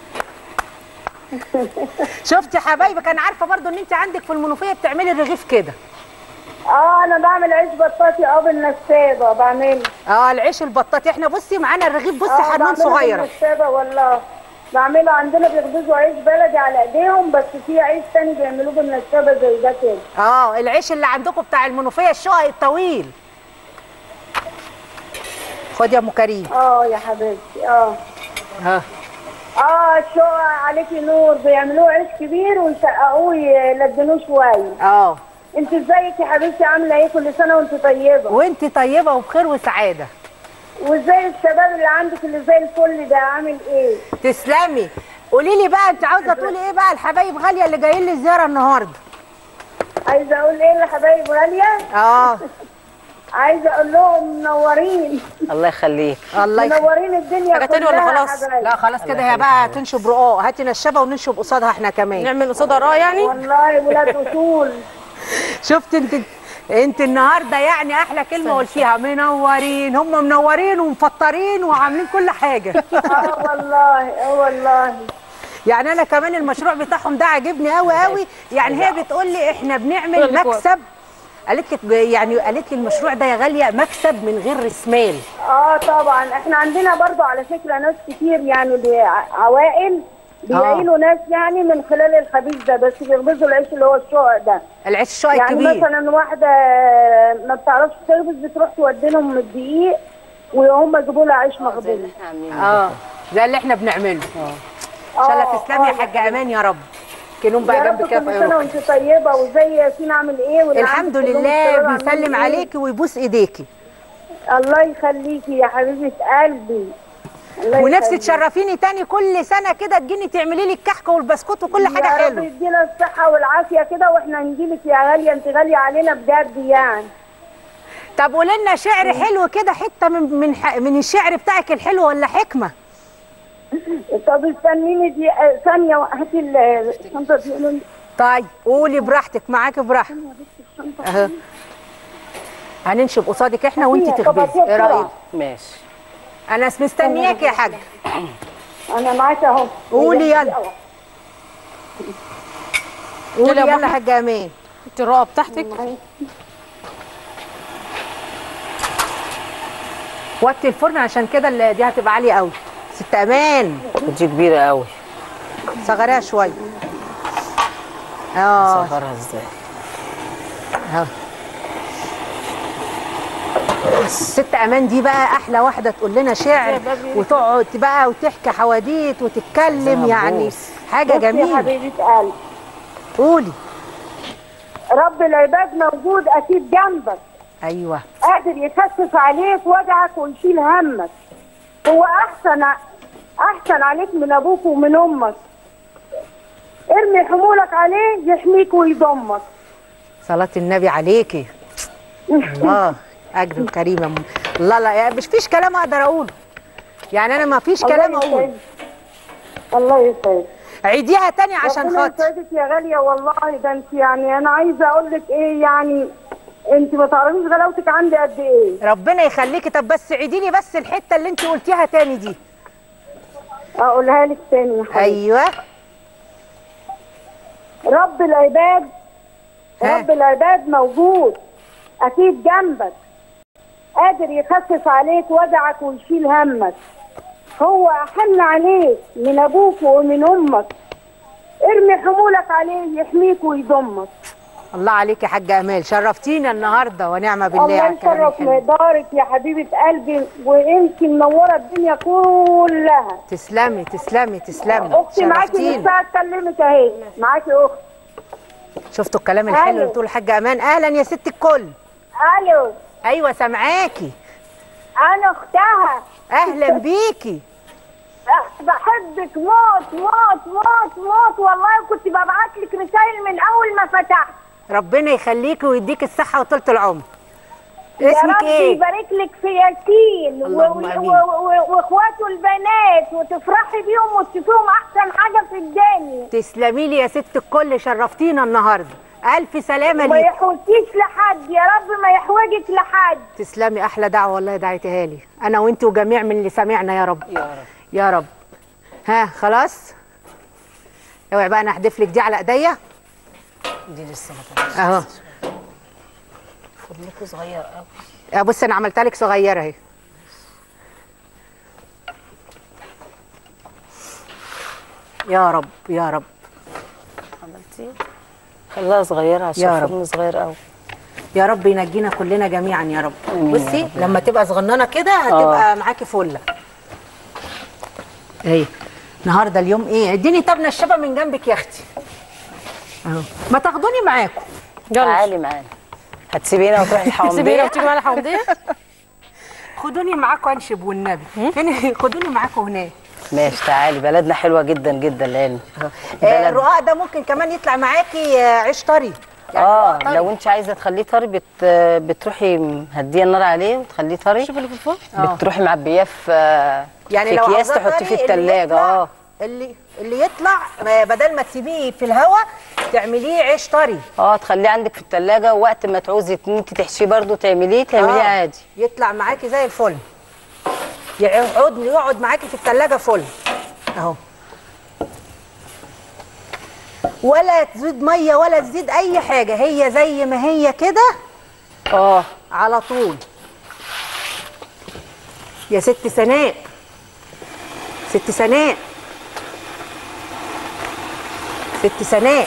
شفتي حبايبك انا عارفه برضو ان انت عندك في المنوفيه بتعملي الرغيف كده اه انا بعمل عيش بطاطي اه بالنسابة بعمله اه العيش البطاطي احنا بصي معانا الرغيف بصي اه حنون بعمله صغيره بالنسابة والله بعمله عندنا بيخبزوا عيش بلدي على ايديهم بس في عيش تاني بيعملوه بالنسابة زي ده كده اه العيش اللي عندكم بتاع المنوفيه الشقق الطويل خد يا ام كريم اه يا حبيبتي اه ها اه شو عليكي نور بيعملوه عيش كبير ويسقعوه يلدنوه شويه اه انت ازيك يا حبيبتي عامله ايه كل سنه وانت طيبه وانت طيبه وبخير وسعاده وازاي الشباب اللي عندك اللي زي الفل ده عامل ايه تسلمي قولي لي بقى انت عاوزه تقولي ايه بقى الحبايب غاليه اللي جايين لي زياره النهارده عايزه اقول ايه لحبايب غاليه اه عايزه اقول لهم منورين الله يخليك الله يخ... منورين الدنيا حاجة تاني ولا كلها يا خلاص؟ حبايبي. لا خلاص كده هي بقى تنشب رقاق هاتي نشابه وننشب قصادها احنا كمان نعمل قصاد راه يعني والله ولاد اصول شفت انت انت النهارده يعني احلى كلمه قلتيها منورين هم منورين ومفطرين وعاملين كل حاجه اه والله اه والله يعني انا كمان المشروع بتاعهم ده عاجبني قوي قوي يعني هي بتقول لي احنا بنعمل كل كويس. مكسب قالت لك يعني قالت لي المشروع ده يا غاليه مكسب من غير رسمال اه طبعا احنا عندنا برضو على فكره ناس كتير يعني بي- عوائل بيعينوا ناس يعني من خلال الخبيز ده بس بيخبزوا العيش اللي هو الشقق ده العيش الشقق يعني الكبير مثلا واحده ما بتعرفش تخبز بتروح تودي لهم الدقيق وهم يجيبوا لها عيش مخبوز اه ده اللي احنا بنعمله ان شاء الله تسلمي يا حاجه امان يا رب كنوم بقى يا رب جنب كده كل في سنه عيونك. وانت طيبه وزي ياسين عامل ايه واللي الحمد عندك كلهم لله يشتغلوا بيسلم عاملين إيه؟ عليكي ويبوس ايديكي الله يخليكي يا حبيبه قلبي الله ونفسي يخليكي. تشرفيني تاني كل سنه كده تجيني تعملي لي الكحك والبسكوت وكل حاجه يا رب حلوه يدينا الصحه والعافيه كده واحنا نجيلك يا غاليه انت غاليه علينا بجد يعني طب قولي لنا شعر حلو كده حته من من ح- من الشعر بتاعك الحلو ولا حكمه طب استنيني دي آه، ثانيه هاتي ال- الشنطه دي طيب قولي براحتك معاكي براحتك اهو هننشب قصادك احنا وانت طب تخبزي هاتيها ايه رايك بسرعة. ماشي انا مستنياكي يا حاجه انا معاك اهو قولي يلا. قولي يلا يا يلا بابا. حاجه امان انت الرقبه بتاعتك وطي الفرن عشان كده اللي دي هتبقى عاليه قوي ست امان ودي كبيره قوي صغريها شويه اه صغرها ازاي اهو الست امان دي بقى احلى واحده تقول لنا شعر وتقعد بقى وتحكي حواديت وتتكلم عايزاها يعني تبوس. حاجه بصي يا جميله حبيبه قلبي قولي رب العباد موجود اكيد جنبك ايوه قادر يخفف عليك وجعك ويشيل همك هو احسن احسن عليك من ابوك ومن امك ارمي حمولك عليه يحميك ويضمك صلاه النبي عليكي الله اجر كريمه الله لا يعني مش فيش كلام اقدر اقوله يعني انا ما فيش كلام الله اقوله يسعدك الله يسعدك عيديها تاني عشان ربنا خاطر يسعدك يا غاليه والله ده انت يعني انا عايزه اقول لك ايه يعني انت ما تعرفيش غلاوتك عندي قد ايه ربنا يخليكي طب بس عيدي لي بس الحته اللي انت قلتيها تاني دي اقولها لك تاني يا حبيبتي ايوه رب العباد ها. رب العباد موجود اكيد جنبك قادر يخفف عليك وجعك ويشيل همك هو احن عليك من ابوك ومن امك ارمي حمولك عليه يحميك ويضمك الله عليك يا حاجه امال شرفتينا النهارده ونعمه بالله الله على الكلام يشرف الحلو مقدارك يا حبيبه قلبي وانت منوره الدنيا كلها تسلمي تسلمي تسلمي اختي معاكي شرفتينا لسه هتكلمك اهي معاكي اخت شفتوا الكلام الحلو اللي ألو. بتقول الحاجه امان اهلا يا ست الكل الو ايوه سامعاكي انا اختها اهلا بيكي بحبك موت موت موت موت والله كنت ببعت لك رسائل من اول ما فتحت ربنا يخليكي ويديك الصحه وطولة العمر يا اسمك رب ايه يبارك لك في ياسين و- اللهم و- آمين. و- و- واخواته البنات وتفرحي بيهم وتشوفيهم احسن حاجه في الدنيا تسلمي لي يا ست الكل شرفتينا النهارده الف سلامه ما ليك يحوجكيش لحد يا رب ما يحوجك لحد تسلمي احلى دعوه والله دعيتها لي انا وانت وجميع من اللي سمعنا يا رب يا رب يا رب ها خلاص اوعي بقى انا احدف لك دي على ايديا دي لسه ما طلعتش اهو فضلكوا صغير قوي يا بص انا عملتها لك صغيره اهي يا رب يا رب عملتي خلاها صغيره عشان يا رب. الفرن صغير قوي يا رب ينجينا كلنا جميعا يا رب آمين يا بصي رب. لما تبقى صغننه كده هتبقى معاكي فله اهي النهارده اليوم ايه اديني طب نشابه من جنبك يا اختي اهو ما تاخدوني معاكم تعالي معانا هتسيبينا وتروحي سيبينا الحومديه وتيجي معانا حمديه خدوني معاكم انشب والنبي فين خدوني معاكم هناك ماشي تعالي بلدنا حلوه جدا جدا العلم آه، بلد الرقاق ده ممكن كمان يطلع معاكي آه، عيش طري يعني اه رقاق طري. لو انت عايزه تخليه طري بت... بتروحي مهديه النار عليه وتخليه طري شوف اللي في الفرن بتروحي معبياه في يعني في لو اكياس عاوزاه تحطيه في طري، اللي الثلاجه يطلع- اه اللي اللي يطلع ما- بدل ما تسيبيه في الهواء تعمليه عيش طري اه تخليه عندك في التلاجة ووقت ما تعوزي ان انت تحشيه برضو تعمليه تعمليه آه، عادي يطلع معاكي زي الفل يقعد يقعد معاكي في التلاجة فل اهو ولا تزيد ميه ولا تزيد اي حاجه هي زي ما هي كده اه على طول يا ست سناء ست سناء ست سناء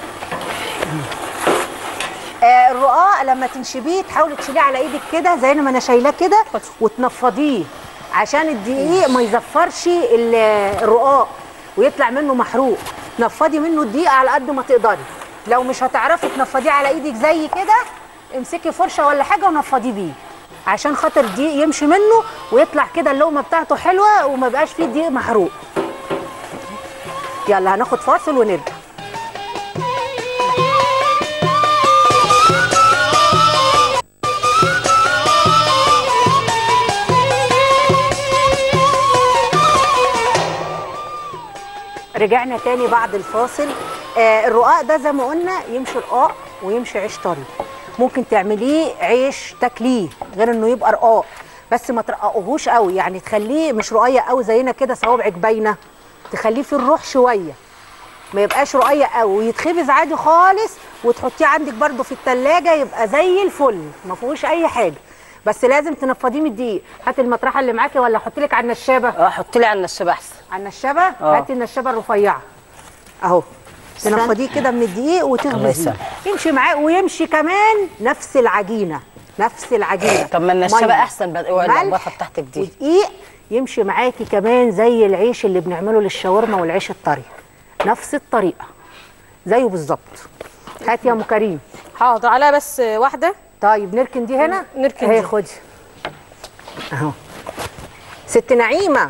آه الرقاق لما تنشبيه تحاولي تشيليه على ايدك كده زي ما انا شايلاه كده وتنفضيه عشان الدقيق ما يزفرش ال- الرقاق ويطلع منه محروق نفضي منه الدقيق على قد ما تقدري لو مش هتعرفي تنفضيه على ايدك زي كده امسكي فرشه ولا حاجه ونفضيه بيه عشان خاطر الدقيق يمشي منه ويطلع كده اللقمه بتاعته حلوه وما بقاش فيه دقيق محروق يلا هناخد فاصل ونرجع رجعنا تاني بعد الفاصل آه الرقاق ده زي ما قلنا يمشي رقاق ويمشي عيش طري ممكن تعمليه عيش تاكليه غير انه يبقى رقاق بس ما ترققهوش قوي يعني تخليه مش رقيق قوي زينا كده صوابعك باينه تخليه في الروح شويه ما يبقاش رقيق قوي ويتخبز عادي خالص وتحطيه عندك برده في التلاجة يبقى زي الفل ما فيهوش اي حاجه بس لازم تنفضيه من الدقيق هاتي المطرحه اللي معاكي ولا احط لك على النشابه اه حطي لي على النشابه احسن على النشابه آه. هاتي النشابه الرفيعه اهو تنفضيه كده من الدقيق الله وتخبزيه يسلمك. يمشي معاه ويمشي كمان نفس العجينه نفس العجينه طب ما النشابه مية، احسن بقى اوعي ملح اللخبطه بتاعتك دي ودقيق يمشي معاكي كمان زي العيش اللي بنعمله للشاورما والعيش الطري نفس الطريقه زيه بالظبط هاتي يا ام كريم حاضر عليها بس واحده طيب نركن دي هنا نركن اهي دي. خدي اهو ست نعيمه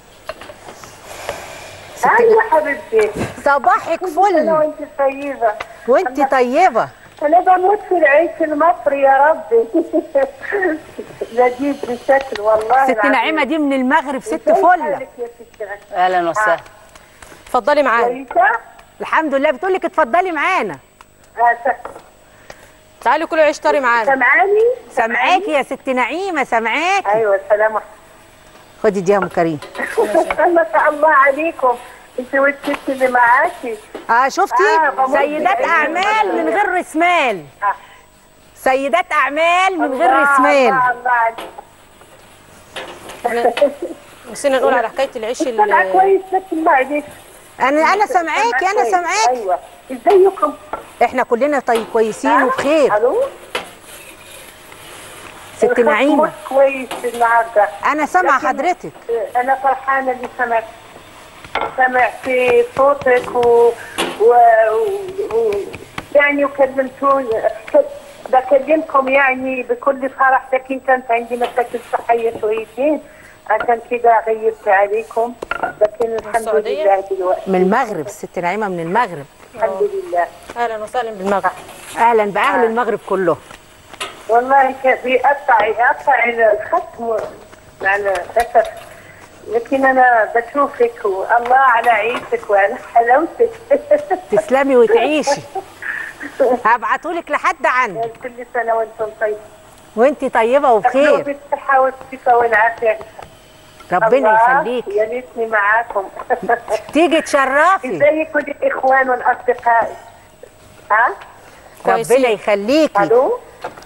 ايوه حبيبتي صباحك انا فل وانت طيبه وانت طيبه انا بموت في العيش المصري يا ربي لذيذ بشكل والله ست العظيم. نعيمه دي من المغرب ست ازاي فله حالك يا ست نعيمة؟ اهلا وسهلا اتفضلي معانا كويسه الحمد لله بتقول لك اتفضلي معانا آه، س- تعالي كلوا عيش طري معانا سامعاني سامعاكي يا ست نعيمه سامعاكي ايوه سلام خدي دي يا ام كريم ما شاء الله عليكم انت والست اللي معاكي اه شفتي آه، بموت سيدات بالعيش. اعمال من غير رسمال آه. سيدات اعمال من غير الله، رسمال الله الله عليك. نسينا نقول على حكايه العيش سامعة ال- كويس لكن معلش انا انا سامعاكي انا كويس. سامعاكي ايوه ازيكم احنا كلنا طيب كويسين ها؟ وبخير الو ست الخط نعيمه مش كويس النهارده انا سامعه لكن حضرتك انا فرحانه اللي سمعت سمعت صوتك و, و... و... يعني وكلمتوني بكلمكم يعني بكل فرح لكن كانت عندي مشاكل صحيه شويتين عشان كده غيبت عليكم لكن الحمد السعودية؟ لله دلوقتي من المغرب الست نعيمه من المغرب الحمد لله اهلا وسهلا بالمغرب اهلا باهل المغرب كله والله كان بيقطع يقطع الخط م- مع الأسف لكن أنا بشوفك والله على عيشك وعلى حلاوتك تسلمي وتعيشي هبعتهولك لحد عندك كل سنة وأنتم طيب وانتي طيبه وبخير بالصحة والشفاء والعافية ربنا الله يخليكي يا ريتني معاكم تيجي تشرفي ازيكم الإخوان والأصدقاء ها؟ كويسين. ربنا يخليكي ألو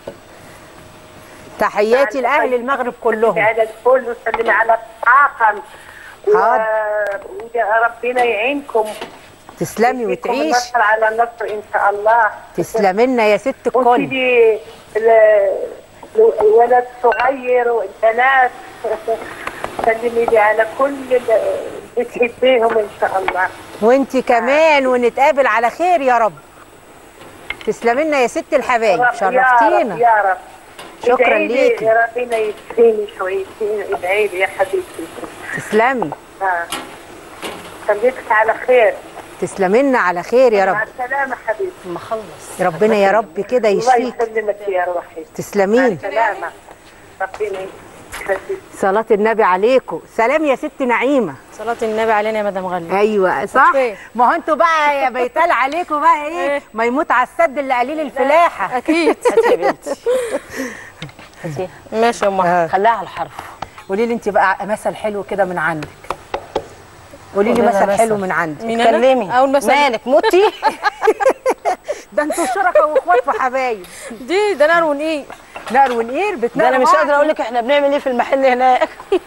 تحياتي لاهل المغرب كلهم على الكل وسلمي على الطاقم حاضر. ويا ربنا يعينكم تسلمي يديكم وتعيشي النصر على النصر ان شاء الله تسلمي لنا يا ست الكل وسيدي ال- الولد الصغير والبنات سلمي لي على كل اللي بتحبيهم ان شاء الله وانتي كمان ونتقابل على خير يا رب تسلمي لنا يا ست الحبايب رب- يا رب شرفتينا يا رب شكراً ادعي لي ليكي. يا ربنا يشفيني شويتين ادعي لي يا حبيبتي تسلمي ها خليك على خير تسلمي لنا على خير يا مع رب السلامه حبيبتي ما اخلص ربنا يا رب كده الله يشفيك يسلمك يا روحي مع تسلمين السلامه ربنا صلاة النبي عليكم سلام يا ست نعيمة صلاه النبي علينا يا مدام غاليه ايوه صح أوكي. ما هو انتوا بقى يا بيتال عليكم بقى ايه إيه. ما يموت على السد اللي قليل الفلاحة اكيد هاتي يا بنتي هاتي ماشي يا ام أحمد. خليها على الحرف قولي لي انت بقى مثل حلو كده من عندك قولي لي قولي لنا مثل حلو مثل. من عندك مين أنا؟ اتكلمي اول مثلا مالك متي ده انتوا شركاء واخوات وحبايب دي ده نار ونقير نار ونقير ده بتنقر انا مش قادره اقول لك احنا بنعمل ايه في المحل هناك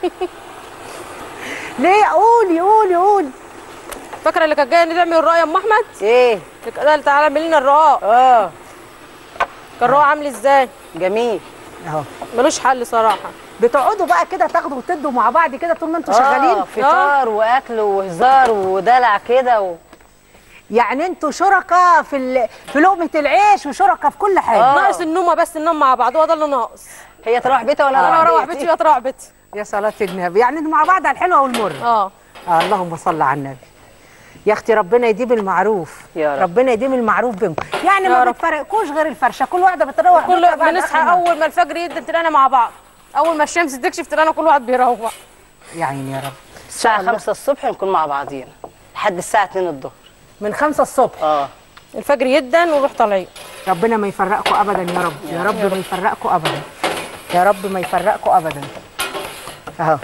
ليه قولي قولي قولي فاكره اللي كانت جايه نعمل الرقاق يا ام احمد ايه اللي كانت قالت تعالى اعمل لنا الرقاق اه كان الرقاق عامل ازاي جميل اهو ملوش حل صراحه بتقعدوا بقى كده تاخدوا وتدوا مع بعض كده طول ما انتوا آه، شغالين فطار واكل وهزار ودلع كده و... يعني انتوا شركاء في ال... في لقمه العيش وشركاء في كل حاجه آه. ناقص النومه بس ننام مع بعض هو ده اللي ناقص هي تروح بيتها وانا انا اروح بيتي. بيتي وهي تروح بيتي يا صلاه النبي يعني انتوا مع بعض على الحلوه والمره اه آه اللهم صل على النبي يا اختي ربنا يديم المعروف يا رب. ربنا يديم المعروف بينكم يعني يا ما رب. بتفرقكوش غير الفرشه كل واحده بتروح كل بيتها بعد بنصحى آخر النهار. اول ما الفجر يدي تلاقينا مع بعض اول ما الشمس تكشف تلاقينا كل واحد بيروح يا عيني يا رب الساعه 5 الصبح نكون مع بعضينا لحد الساعه 2 الظهر من خمسة الصبح اه الفجر يدن ونروح طالعين ربنا ما يفرقكم ابدا يا رب يا رب ما يفرقكم ابدا يا رب ما يفرقكم ابدا اهو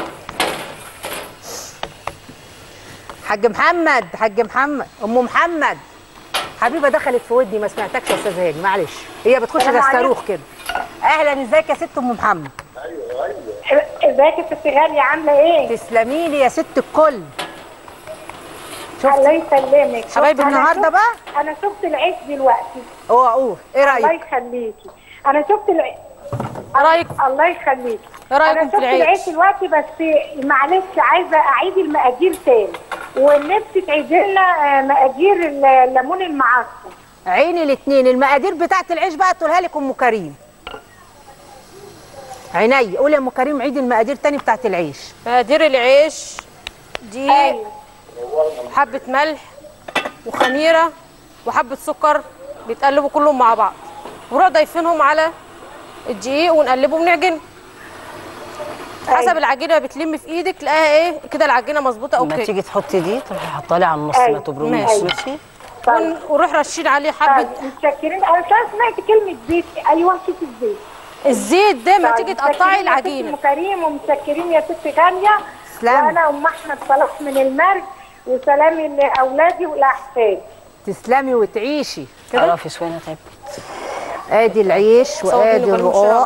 حاج محمد حاج محمد ام محمد حبيبه دخلت في ودني ما سمعتكش يا استاذ هاني معلش هي بتخش زي السلام الصاروخ كده اهلا ازيك يا ست ام محمد ازيك يا ست غالية عاملة ايه؟ تسلمي لي يا ست الكل الله يسلمك حبايبي أنا النهارده شفت- بقى انا شفت العيش دلوقتي اوه اوه ايه الله رايك يخليكي انا شفت العيش رايك الله يخليكي إيه رأيكم انا في شفت العيش؟ العيش دلوقتي بس معلش عايزه اعيد المقادير تاني ونفسي تعيدي لنا آه، مقادير الليمون المعصفر عيني الاثنين المقادير بتاعت العيش بقى تقولها لك ام كريم عيني قولي يا ام كريم عيد المقادير تاني بتاعت العيش مقادير العيش دي ايوه حبه ملح وخميره وحبه سكر بيتقلبوا كلهم مع بعض ونروح ضايفينهم على الدقيق ونقلبه ونعجن حسب العجينه بتلم في ايدك تلاقيها ايه كده العجينه مظبوطه لما اوكي تيجي تحطي دي تروحي حاطها لي على النص ما أيوة. تبرميش ماشي. ماشي ون- ونروح رشين عليه حبه طيب متشكرين انا مش عارفة سمعت كلمه زيت ايوه شوف الزيت الزيت ده ما طيب، تيجي متشكرين تقطعي يا ست العجينه ام كريم ومتشكرين يا ست غاليه تسلمي. وانا ام احمد صلاح من المرج وسلامي لاولادي ولاحفادي تسلمي وتعيشي تعرفي شويه تعبت ادي العيش وادي الرقاق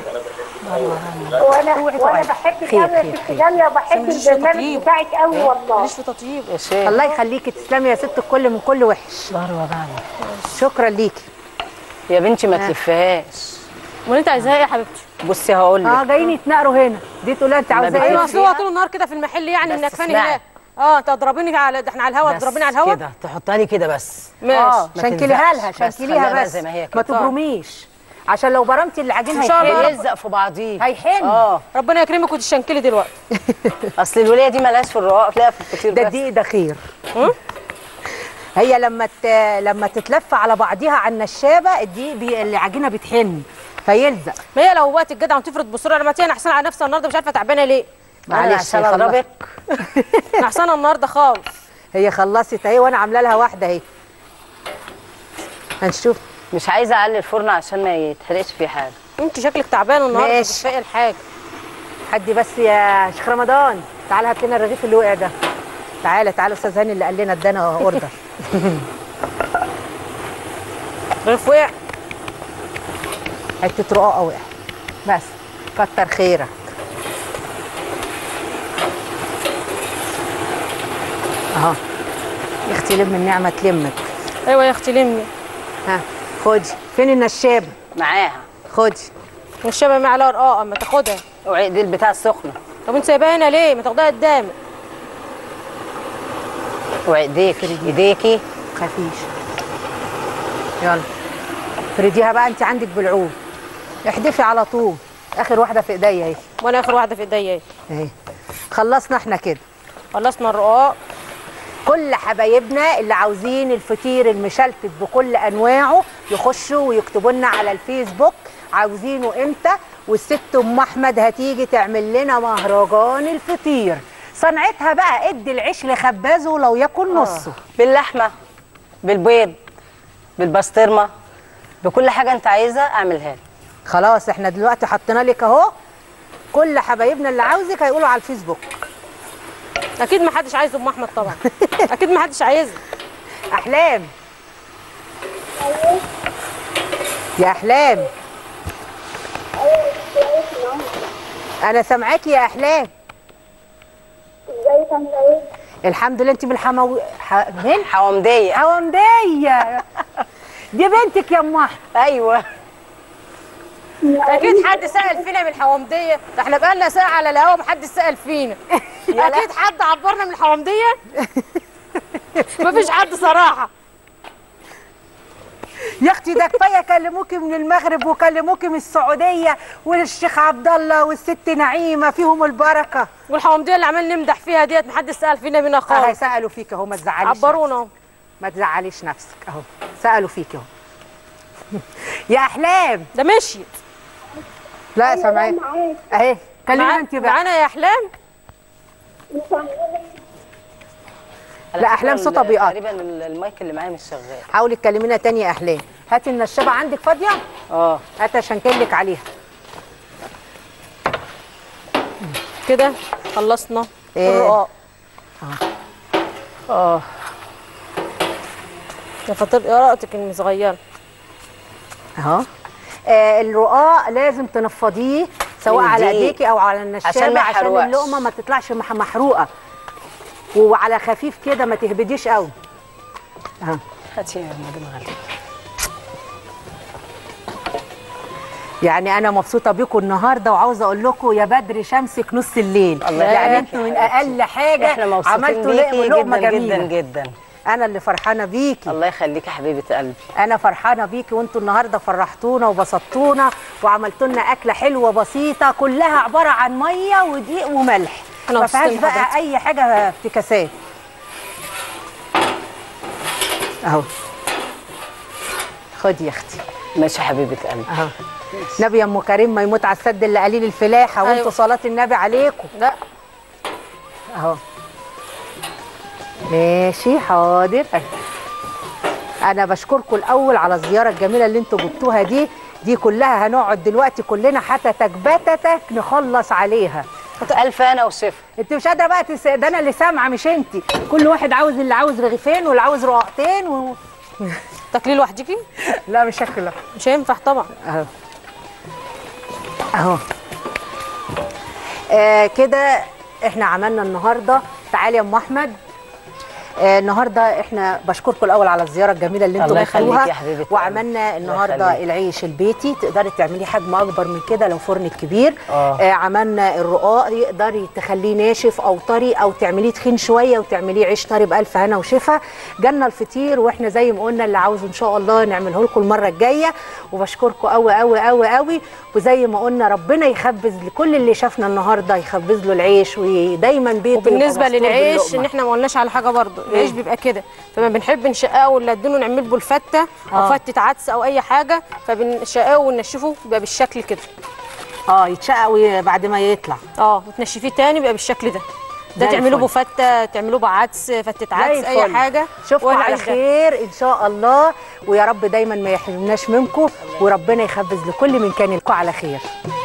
وانا وانا بحبك خير، قوي يا خير، ست خير. غاليه وبحب ماليش في البرنامج تطيب. بتاعك قوي والله ماليش في تطيب يا شيخ الله يخليكي تسلمي يا ست الكل من كل وحش ظهري وجعني شكرا ليكي يا بنتي ما تلفهاش امال انت عايزاها ايه يا حبيبتي بصي هقول اه لك جايين يتنقروا هنا دي تقول لها انت عاوزه بتلف ايه ايوه فيها. اصل هو طول النهار كده في المحل يعني بس انك فاني اسمعي. هناك اه انت هتضربيني على ده احنا على الهوا بس تضربيني على الهوا كده تحطها لي كده بس ماشي اه ما شنكليها تلزقش. لها بس خليها شنكليها بقى بس زي ما هي ما كده. تبرميش عشان لو برمتي العجين إن شاء الله. هيحن يلزق في بعضيه هيحن اه ربنا يكرمك وتشنكلي دلوقتي اصل الوليه دي ملهاش في الرقاق تلاقيها في الفطير ده بس الدقيق ده خير هي لما ت... لما تتلف على بعضيها على النشابه الدقيق بي... العجينه بتحن فيلزق ما هي لو وقت الجدع وتفرد بسرعه انا ما انا احسن على نفسي النهارده مش عارفه تعبانه ليه معلش معلش عشان يا الله. اضربك انا احسن النهارده خالص هي خلصت اهي وانا عامله لها واحده اهي هنشوف مش عايزه اعلي الفرن عشان ما يتحرقش فيه حاجه انت شكلك تعبانه النهارده ماشي. مش فايقه الحاجه حد بس يا شيخ رمضان تعال هات لنا الرغيف اللي وقع ده تعالى تعالى استاذ هاني اللي قال لنا ادانا اوردر رغيف وقع حته رقاقه وقع بس كتر خيرك اهو يا اختي لم النعمه تلمك ايوه يا اختي لمي ها خدي فين النشابه معاها خدي والشبه معلقه رقاقه اما تاخدها اوعي دي البتاع السخنه طب انت سايباها هنا ليه ما تاخدها قدامك اوعي ايديك ايديكي خفيش يلا فرديها بقى انت عندك بالعود احدفي على طول اخر واحده في ايديا اهي وانا اخر واحده في ايديا اهي اهي خلصنا احنا كده خلصنا الرقاق كل حبايبنا اللي عاوزين الفطير المشلتت بكل انواعه يخشوا ويكتبوا لنا على الفيسبوك عاوزينه امتى والست ام احمد هتيجي تعمل لنا مهرجان الفطير صنعتها بقى ادي العيش لخبازه لو ياكل نصه باللحمه بالبيض بالبسطرمه بكل حاجه انت عايزها اعملها لك خلاص احنا دلوقتي حطينا لك اهو كل حبايبنا اللي عاوزك هيقولوا على الفيسبوك اكيد ما حدش عايز ام احمد طبعا اكيد ما حدش عايزها احلام يا احلام انا سامعاكي يا احلام ازيك عامله ايه؟ الحمد لله انت بالحمو ح... مين حوامديه حوامديه دي بنتك يا ام احمد ايوه اكيد حد سال فينا من الحوامديه ده احنا بقالنا ساعه على الهوا ما حدش سال فينا اكيد حد عبرنا من الحوامديه مفيش حد صراحه يا اختي ده كفايه كلموكي من المغرب وكلموكي من السعوديه والشيخ عبد الله والست نعيمه فيهم البركه والحوامديه اللي عمال نمدح فيها ديت ما حدش سال فينا منها اه خالص سالوا فيك اهو ما تزعليش عبرونا اهو نفسك. ما تزعليش نفسك اهو سالوا فيك اهو يا احلام ده مشيت لا سامعاك معاك اهي كلمي معانا- انت بقى معانا يا احلام مش هنقول لا، أحلام ال- صوتها بيقطع. تقريبا ال- المايك اللي معايا مش شغال حاولي تكلمينا تاني يا احلام هاتي النشابه عندك فاضيه اه هات عشان كلك عليها كده خلصنا إيه. الرقاق اه يا فطير يا رقتك المصغيره اهو آه الرقاق لازم تنفضيه سواء من على الدقيق. ايديكي او على النشابه عشان ما عشان يحرقش. اللقمه ما تطلعش مح- محروقه وعلى خفيف كده ما تهبديش قوي اهو هاتي يا مدام غاليه يعني انا مبسوطه بيكم النهارده وعاوزه اقول لكم يا بدر شمسك نص الليل الله يعني يبارك انتوا يا من حبيبتي. اقل حاجه احنا مبسوطين عملتوا بيكي لقمه جدا جميله جدا جدا انا اللي فرحانه بيكي الله يخليكي يا حبيبه قلبي انا فرحانه بيكي وانتوا النهارده فرحتونا وبسطتونا وعملتوا لنا اكله حلوه بسيطه كلها عباره عن ميه ودقيق وملح أنا ما فيهاش مبسوطة بقى بحضرتك. اي حاجه افتكاسات اهو خدي يا اختي ماشي يا حبيبه قلبي اهو نبي يا ام كريم ما يموت على السد الا قليل الفلاحه وانتوا أيوة. صلاه النبي عليكم لا اهو ماشي حاضر أهي. انا بشكركم الاول على الزياره الجميله اللي انتوا جبتوها دي دي كلها هنقعد دلوقتي كلنا حتتك بتتك نخلص عليها الف انا وشفا انت مش قادره بقى تس... ده انا اللي سامعه مش انت كل واحد عاوز اللي عاوز رغيفين واللي عاوز رقاقتين و... تاكلي لوحديكي لا مش هاكل مش هينفع طبعا اهو اهو آه كده احنا عملنا النهارده تعالي يا ام احمد آه النهارده احنا بشكركم الاول على الزياره الجميله اللي انتم الله يخليك جبتوها يا حبيبة قلبي. وعملنا النهارده يخليك. العيش البيتي تقدري تعملي حجم اكبر من كده لو فرن كبير آه. آه عملنا الرقاق يقدري تخليه ناشف او طري او تعمليه تخين شويه وتعمليه عيش طري بالف هنا وشفا جالنا الفطير واحنا زي ما قلنا اللي عاوز ان شاء الله نعمله لكم المره الجايه وبشكركم قوي قوي قوي قوي وزي ما قلنا ربنا يخبز لكل اللي شافنا النهارده يخبز له العيش ودايما بيته يبقى وبالنسبه مستور للعيش باللقمة. ان احنا ما قلناش على حاجه برضه العيش بيبقى كده فما بنحب نشقاه ولا نديله نعمل به الفته او آه. فته عدس او اي حاجه فبنشقاه وننشفه بيبقى بالشكل كده اه يتشقى وي- بعد ما يطلع اه وتنشفيه تاني بيبقى بالشكل ده ده زي تعملوه الفل. بفته تعملوه بعدس فته عدس زي اي الفل. حاجه اشوفكم وأنا على عايزة. خير ان شاء الله ويا رب دايما ما يحرمناش منكم وربنا يخبز لكل من كان لكم على خير